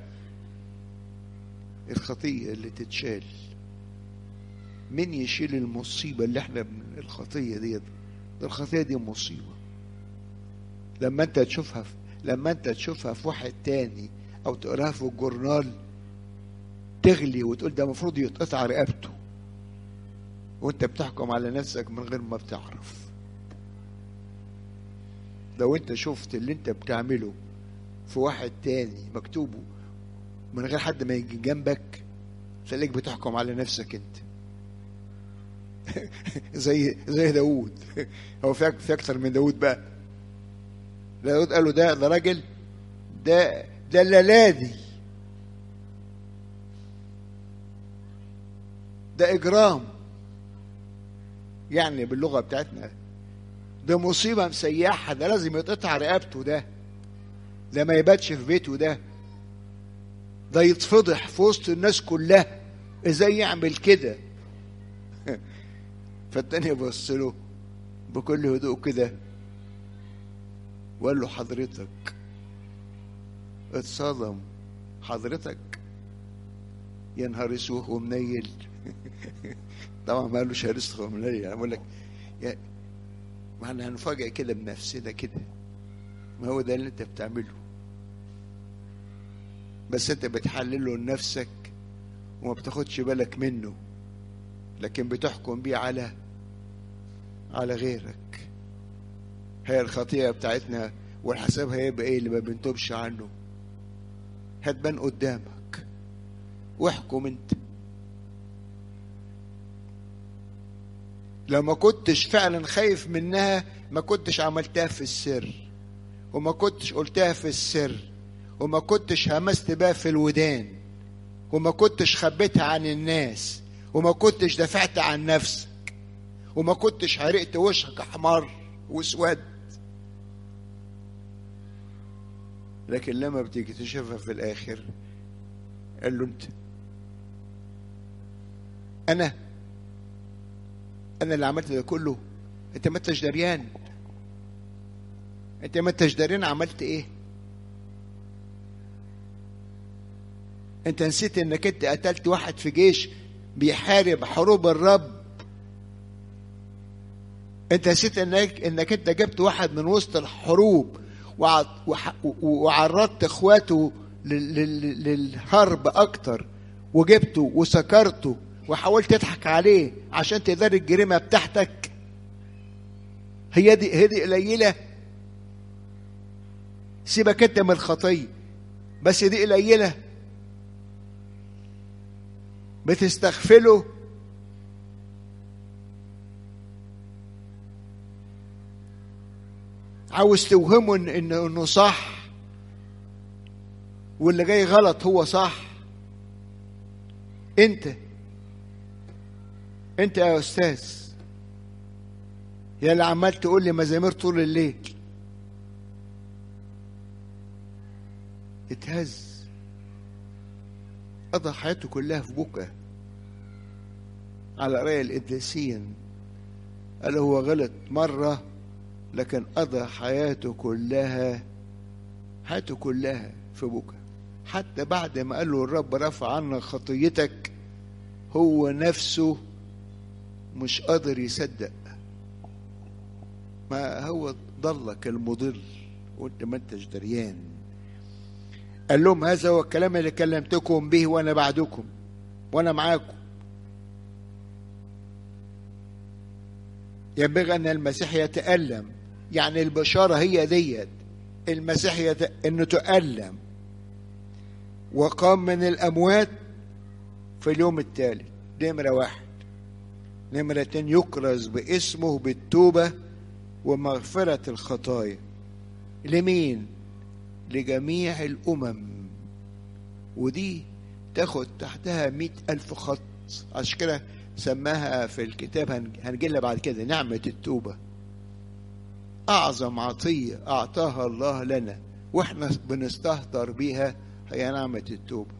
الخطيه اللي تتشال مين يشيل المصيبه اللي احنا من الخطيه ديت الخطيه دي مصيبه لما انت تشوفها في لما انت تشوفها في واحد تاني او تقراها في الجورنال تغلي وتقول ده المفروض يتقطع رقبته وانت بتحكم على نفسك من غير ما بتعرف لو انت شفت اللي انت بتعمله في واحد تاني مكتوبه من غير حد ما يجي جنبك تلاقيك بتحكم على نفسك انت زي زي داوود هو في في اكتر من داوود بقى داوود قال له ده ده راجل ده ده اللالادي ده اجرام يعني باللغه بتاعتنا ده مصيبه مسيحه ده لازم يتقطع رقبته ده ده ما يباتش في بيته ده ده يتفضح في وسط الناس كلها ازاي يعمل كده فالتاني بص له بكل هدوء كده وقال له حضرتك اتصدم حضرتك يا نهار اسود ومنيل طبعا ما قالوش هرست ومنيل يعني بقول لك يا ما احنا هنفاجئ كده بنفسنا كده ما هو ده اللي انت بتعمله بس انت بتحلله لنفسك وما بتاخدش بالك منه لكن بتحكم بيه على على غيرك هي الخطيئة بتاعتنا والحساب هيبقى ايه اللي ما بنتوبش عنه هتبان قدامك واحكم انت لو ما كنتش فعلا خايف منها ما كنتش عملتها في السر وما كنتش قلتها في السر وما كنتش همست بها في الودان وما كنتش خبيتها عن الناس وما كنتش دافعت عن نفسك وما كنتش حرقت وشك احمر واسود لكن لما بتيجي تشوفها في الاخر قال له انت انا انا اللي عملت ده كله انت ما انتش دريان انت ما انتش دريان عملت ايه انت نسيت انك انت قتلت واحد في جيش بيحارب حروب الرب انت نسيت انك انك انت جبت واحد من وسط الحروب وعرضت اخواته للحرب اكتر وجبته وسكرته وحاولت تضحك عليه عشان تدار الجريمه بتاعتك هي دي هي دي قليله سيبك انت من الخطيه بس دي قليله بتستغفله عاوز توهمه إن انه انه صح واللي جاي غلط هو صح انت انت يا استاذ يا اللي عمال تقول لي مزامير طول الليل اتهز قضى حياته كلها في بكا على رأي القديسين قال هو غلط مرة لكن قضى حياته كلها حياته كلها في بكا حتى بعد ما قال له الرب رفع عنك خطيتك هو نفسه مش قادر يصدق ما هو ضلك المضل وانت ما انتش دريان قال لهم هذا هو الكلام اللي كلمتكم به وانا بعدكم وانا معاكم ينبغي ان المسيح يتألم يعني البشارة هي ديت المسيح يت... انه تألم وقام من الاموات في اليوم التالي نمرة واحد نمرة اتنين يكرز باسمه بالتوبة ومغفرة الخطايا لمين؟ لجميع الأمم ودي تاخد تحتها مئة ألف خط عشان كده سماها في الكتاب هنجيلها بعد كده نعمة التوبة أعظم عطية أعطاها الله لنا وإحنا بنستهتر بيها هي نعمة التوبة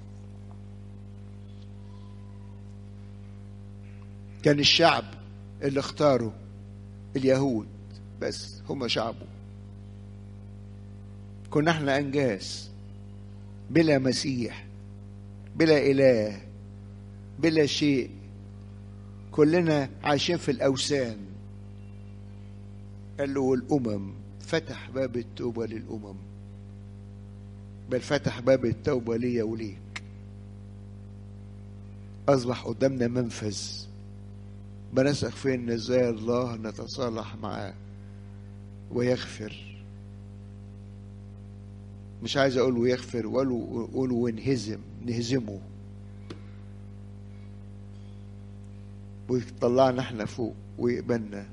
كان الشعب اللي اختاروا اليهود بس هم شعبه كنا احنا انجاز بلا مسيح بلا اله بلا شيء كلنا عايشين في الاوثان قال له والامم فتح باب التوبه للامم بل فتح باب التوبه ليا وليك اصبح قدامنا منفذ بنسخ فين ازاي الله نتصالح معاه ويغفر مش عايز اقول ويغفر ولا اقول ونهزم نهزمه ويطلعنا احنا فوق ويقبلنا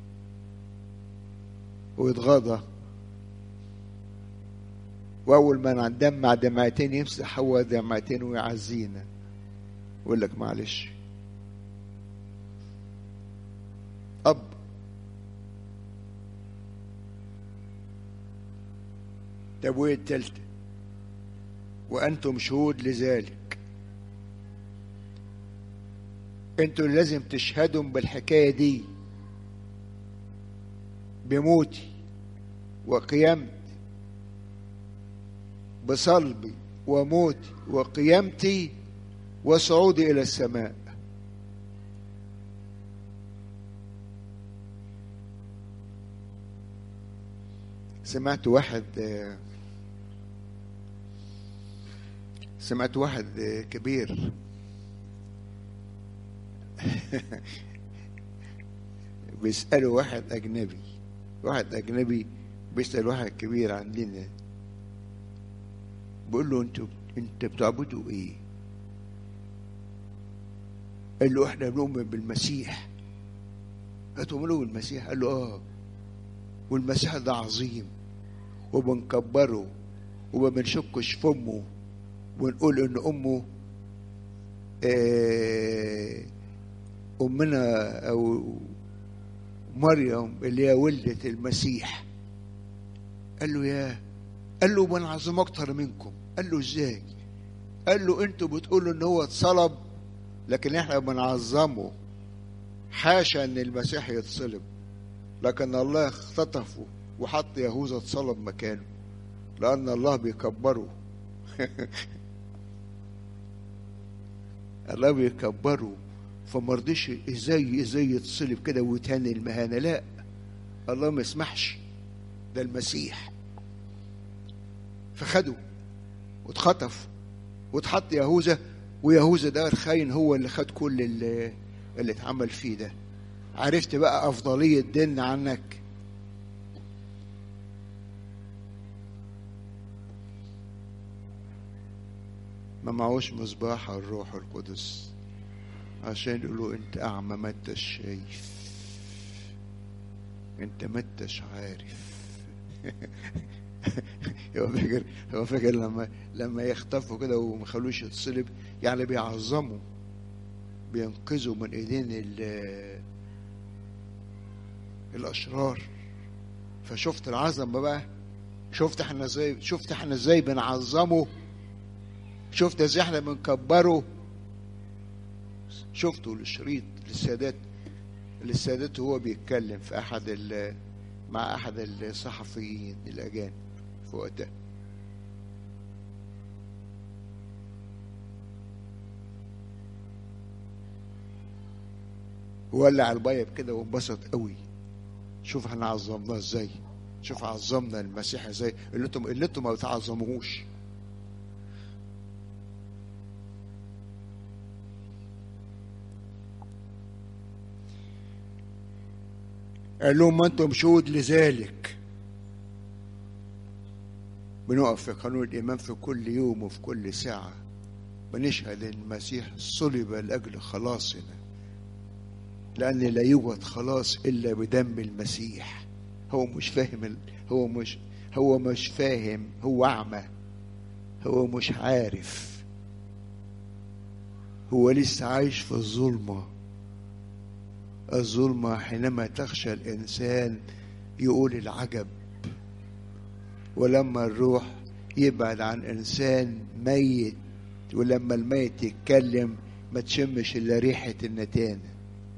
ويتغاضى واول ما ندمع دمعتين يمسح هو دمعتين ويعزينا ويقول لك معلش اب طب وايه التالتة وانتم شهود لذلك انتوا لازم تشهدوا بالحكاية دي بموتي وقيامتي بصلبي وموتي وقيامتي وصعودي الى السماء سمعت واحد سمعت واحد كبير بيسأله واحد أجنبي واحد أجنبي بيسأل واحد كبير عندنا بيقول له انتوا انت بتعبدوا ايه؟ قال له احنا بنؤمن بالمسيح هتؤمنوا بالمسيح؟ قال له اه والمسيح ده عظيم وبنكبره وما بنشكش في امه ونقول ان امه آه امنا او مريم اللي هي ولدت المسيح قال له يا قال له بنعظم اكتر منكم قال له ازاي قال له انتوا بتقولوا ان هو اتصلب لكن احنا بنعظمه حاشا ان المسيح يتصلب لكن الله اختطفه وحط يهوذا اتصلب مكانه لان الله بيكبره الله بيكبره فما رضيش ازاي ازاي يتصلب كده ويتهني المهانه لا الله ما يسمحش ده المسيح فخده واتخطف واتحط يهوذا ويهوذا ده الخاين هو اللي خد كل اللي, اللي اتعمل فيه ده عرفت بقى افضليه دين عنك ما معهوش مصباح الروح القدس عشان يقولوا انت اعمى ما انتش شايف انت ما انتش عارف هو فاكر هو فاكر لما لما يختفوا كده وما يخلوش يتصلب يعني بيعظموا بينقذوا من ايدين الاشرار فشفت العظمه بقى شفت احنا ازاي شفت احنا ازاي بنعظمه شفت ازاي احنا بنكبره شفتوا الشريط للسادات للسادات وهو بيتكلم في احد مع احد الصحفيين الاجانب في وقتها وولع البايب كده وانبسط قوي شوف احنا عظمناه ازاي شوف عظمنا المسيح ازاي اللي انتم اللي انتم ما بتعظموهوش قال لهم ما انتم شهود لذلك بنقف في قانون الايمان في كل يوم وفي كل ساعه بنشهد ان المسيح صلب لاجل خلاصنا لان لا يوجد خلاص الا بدم المسيح هو مش فاهم ال... هو مش هو مش فاهم هو اعمى هو مش عارف هو لسه عايش في الظلمه الظلمه حينما تخشى الانسان يقول العجب ولما الروح يبعد عن انسان ميت ولما الميت يتكلم ما تشمش الا ريحه النتانه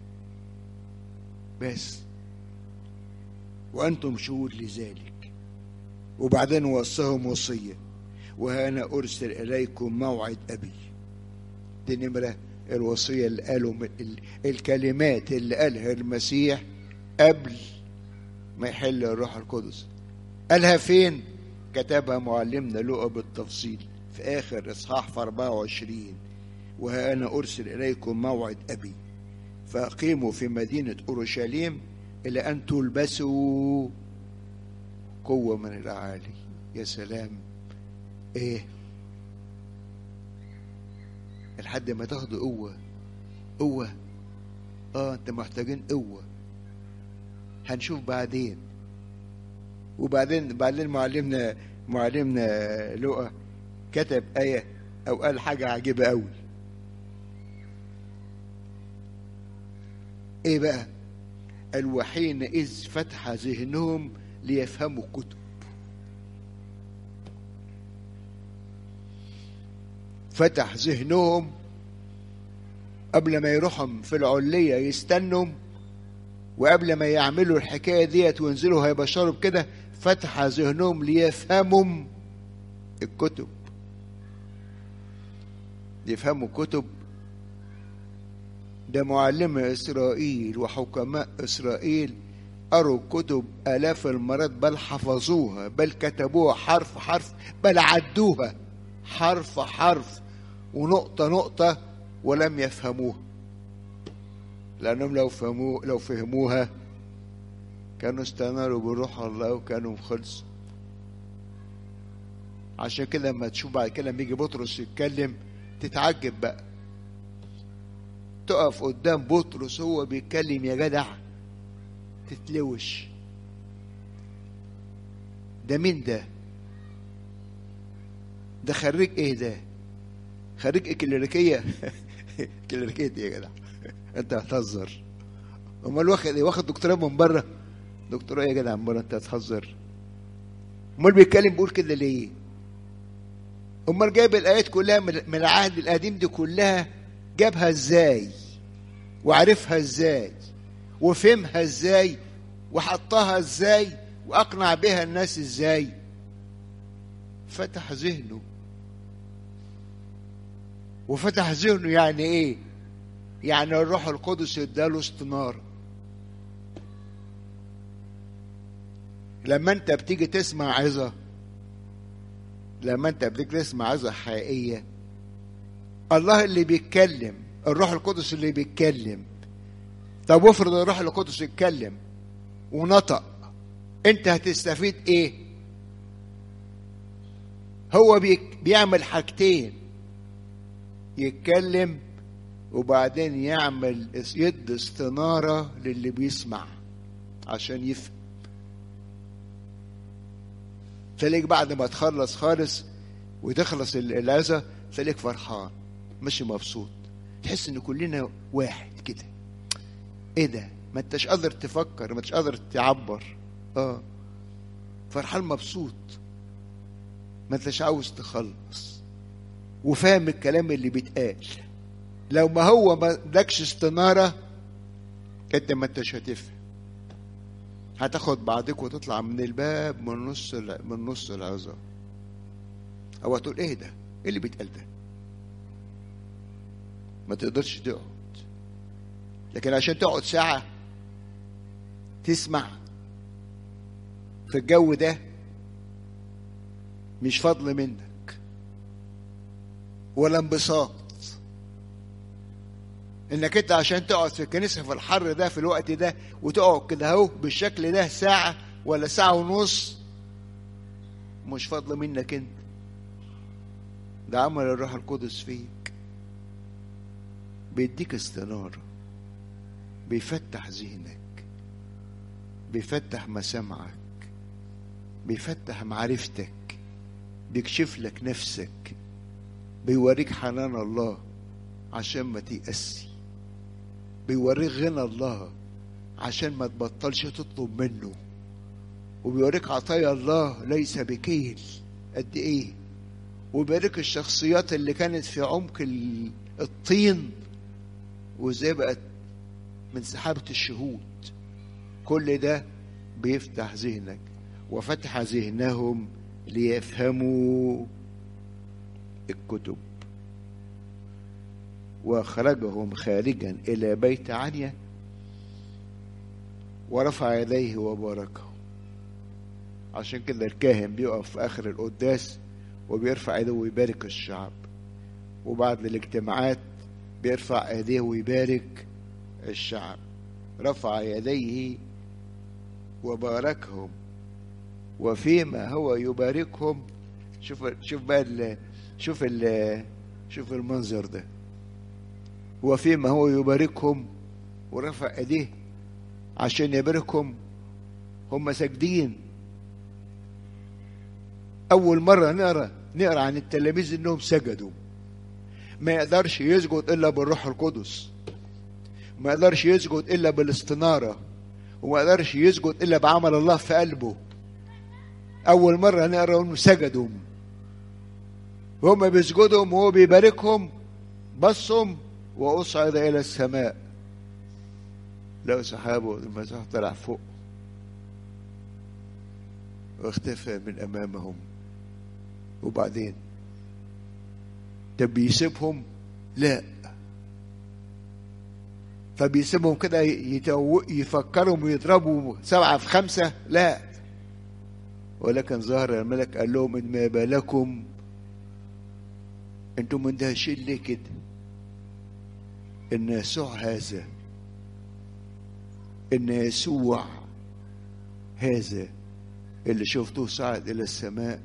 بس وانتم شهود لذلك وبعدين وصاهم وصيه وانا ارسل اليكم موعد ابي دي نمره الوصيه اللي قالوا الكلمات اللي قالها المسيح قبل ما يحل الروح القدس قالها فين كتبها معلمنا لقى بالتفصيل في آخر إصحاح في 24 وها أنا أرسل إليكم موعد أبي فأقيموا في مدينة أورشليم إلى أن تلبسوا قوة من الأعالي يا سلام إيه لحد ما تاخدوا قوة قوة آه أنت محتاجين قوة هنشوف بعدين وبعدين بعدين معلمنا معلمنا لقى كتب آية أو قال حاجة عجيبة أوي إيه بقى؟ قال وحينئذ فتح ذهنهم ليفهموا الكتب فتح ذهنهم قبل ما يروحوا في العلية يستنوا وقبل ما يعملوا الحكاية ديت وينزلوا هيبشروا بكده فتح ذهنهم ليفهموا الكتب يفهموا كتب ده معلم إسرائيل وحكماء إسرائيل قروا كتب آلاف المرات بل حفظوها بل كتبوها حرف حرف بل عدوها حرف حرف ونقطة نقطة ولم يفهموها لأنهم لو فهموا لو فهموها كانوا استناروا بروح الله وكانوا خلصوا عشان كده لما تشوف بعد كده لما يجي بطرس يتكلم تتعجب بقى تقف قدام بطرس هو بيتكلم يا جدع تتلوش ده مين ده ده خريج ايه ده خريج اكليريكيه اكليريكيه يا جدع انت هتهزر امال واخد ايه واخد دكتوراه من بره دكتوراه يا جدع من بره انت هتهزر امال بيتكلم بيقول كده ليه امال جايب الايات كلها من العهد القديم دي كلها جابها ازاي وعرفها ازاي وفهمها ازاي وحطها ازاي واقنع بها الناس ازاي فتح ذهنه وفتح ذهنه يعني ايه يعني الروح القدس اداله استناره لما انت بتيجي تسمع عظه لما انت بتيجي تسمع عظه حقيقيه الله اللي بيتكلم الروح القدس اللي بيتكلم طب افرض الروح القدس يتكلم ونطق انت هتستفيد ايه هو بيعمل حاجتين يتكلم وبعدين يعمل يد استنارة للي بيسمع عشان يفهم تلاقيك بعد ما تخلص خالص وتخلص العزة تلاقيك فرحان ماشي مبسوط تحس ان كلنا واحد كده ايه ده ما انتش قادر تفكر ما انتش قادر تعبر اه فرحان مبسوط ما انتش عاوز تخلص وفاهم الكلام اللي بيتقال لو ما هو ما لكش استنارة انت ما انتش هتفهم هتاخد بعضك وتطلع من الباب من نص من نص العظة او هتقول ايه ده ايه اللي بيتقال ده ما تقدرش تقعد لكن عشان تقعد ساعة تسمع في الجو ده مش فضل منك ولا انبساط انك انت عشان تقعد في الكنيسة في الحر ده في الوقت ده وتقعد كده اهو بالشكل ده ساعة ولا ساعة ونص مش فضل منك انت ده عمل الروح القدس فيك بيديك استنارة بيفتح ذهنك بيفتح مسامعك بيفتح معرفتك بيكشف لك نفسك بيوريك حنان الله عشان ما تيأسي بيوريك غنى الله عشان ما تبطلش تطلب منه وبيوريك عطايا الله ليس بكيل قد ايه وبيوريك الشخصيات اللي كانت في عمق الطين وازاي بقت من سحابة الشهود كل ده بيفتح ذهنك وفتح ذهنهم ليفهموا الكتب وخرجهم خارجا إلى بيت عنيا ورفع يديه وباركهم عشان كده الكاهن بيقف في آخر القداس وبيرفع يديه ويبارك الشعب وبعد الاجتماعات بيرفع يديه ويبارك الشعب رفع يديه وباركهم وفيما هو يباركهم شوف شوف بقى ال شوف ال شوف المنظر ده وفيما هو يباركهم ورفع ايديه عشان يباركهم هم ساجدين اول مره نقرا نقرا عن التلاميذ انهم سجدوا ما يقدرش يسجد الا بالروح القدس ما يقدرش يسجد الا بالاستناره وما يقدرش يسجد الا بعمل الله في قلبه اول مره نقرا انه سجدوا وهم بيسجدوا وهو بيباركهم بصهم واصعد الى السماء لو سحابه المسيح طلع فوق واختفى من امامهم وبعدين طب بيسيبهم لا فبيسيبهم كده يتو... يفكروا ويضربوا سبعة في خمسة لا ولكن ظهر الملك قال لهم إن ما بالكم انتم مندهشين ليه كده ان يسوع هذا ان يسوع هذا اللي شفتوه صعد الى السماء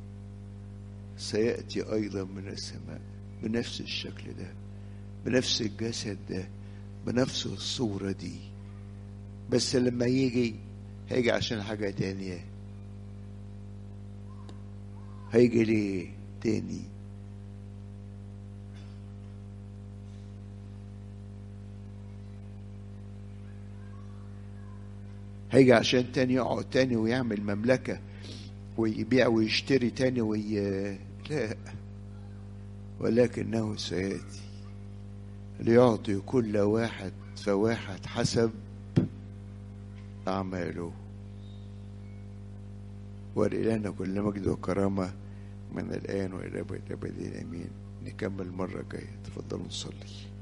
سياتي ايضا من السماء بنفس الشكل ده بنفس الجسد ده بنفس الصورة دي بس لما يجي هيجي عشان حاجة تانية هيجي ليه تاني هيجي عشان تاني يقعد تاني ويعمل مملكة ويبيع ويشتري تاني وي... لا ولكنه سيأتي ليعطي كل واحد فواحد حسب أعماله ولإلهنا كل مجد وكرامة من الآن وإلى أبد الآبدين آمين نكمل المرة الجاية تفضلوا نصلي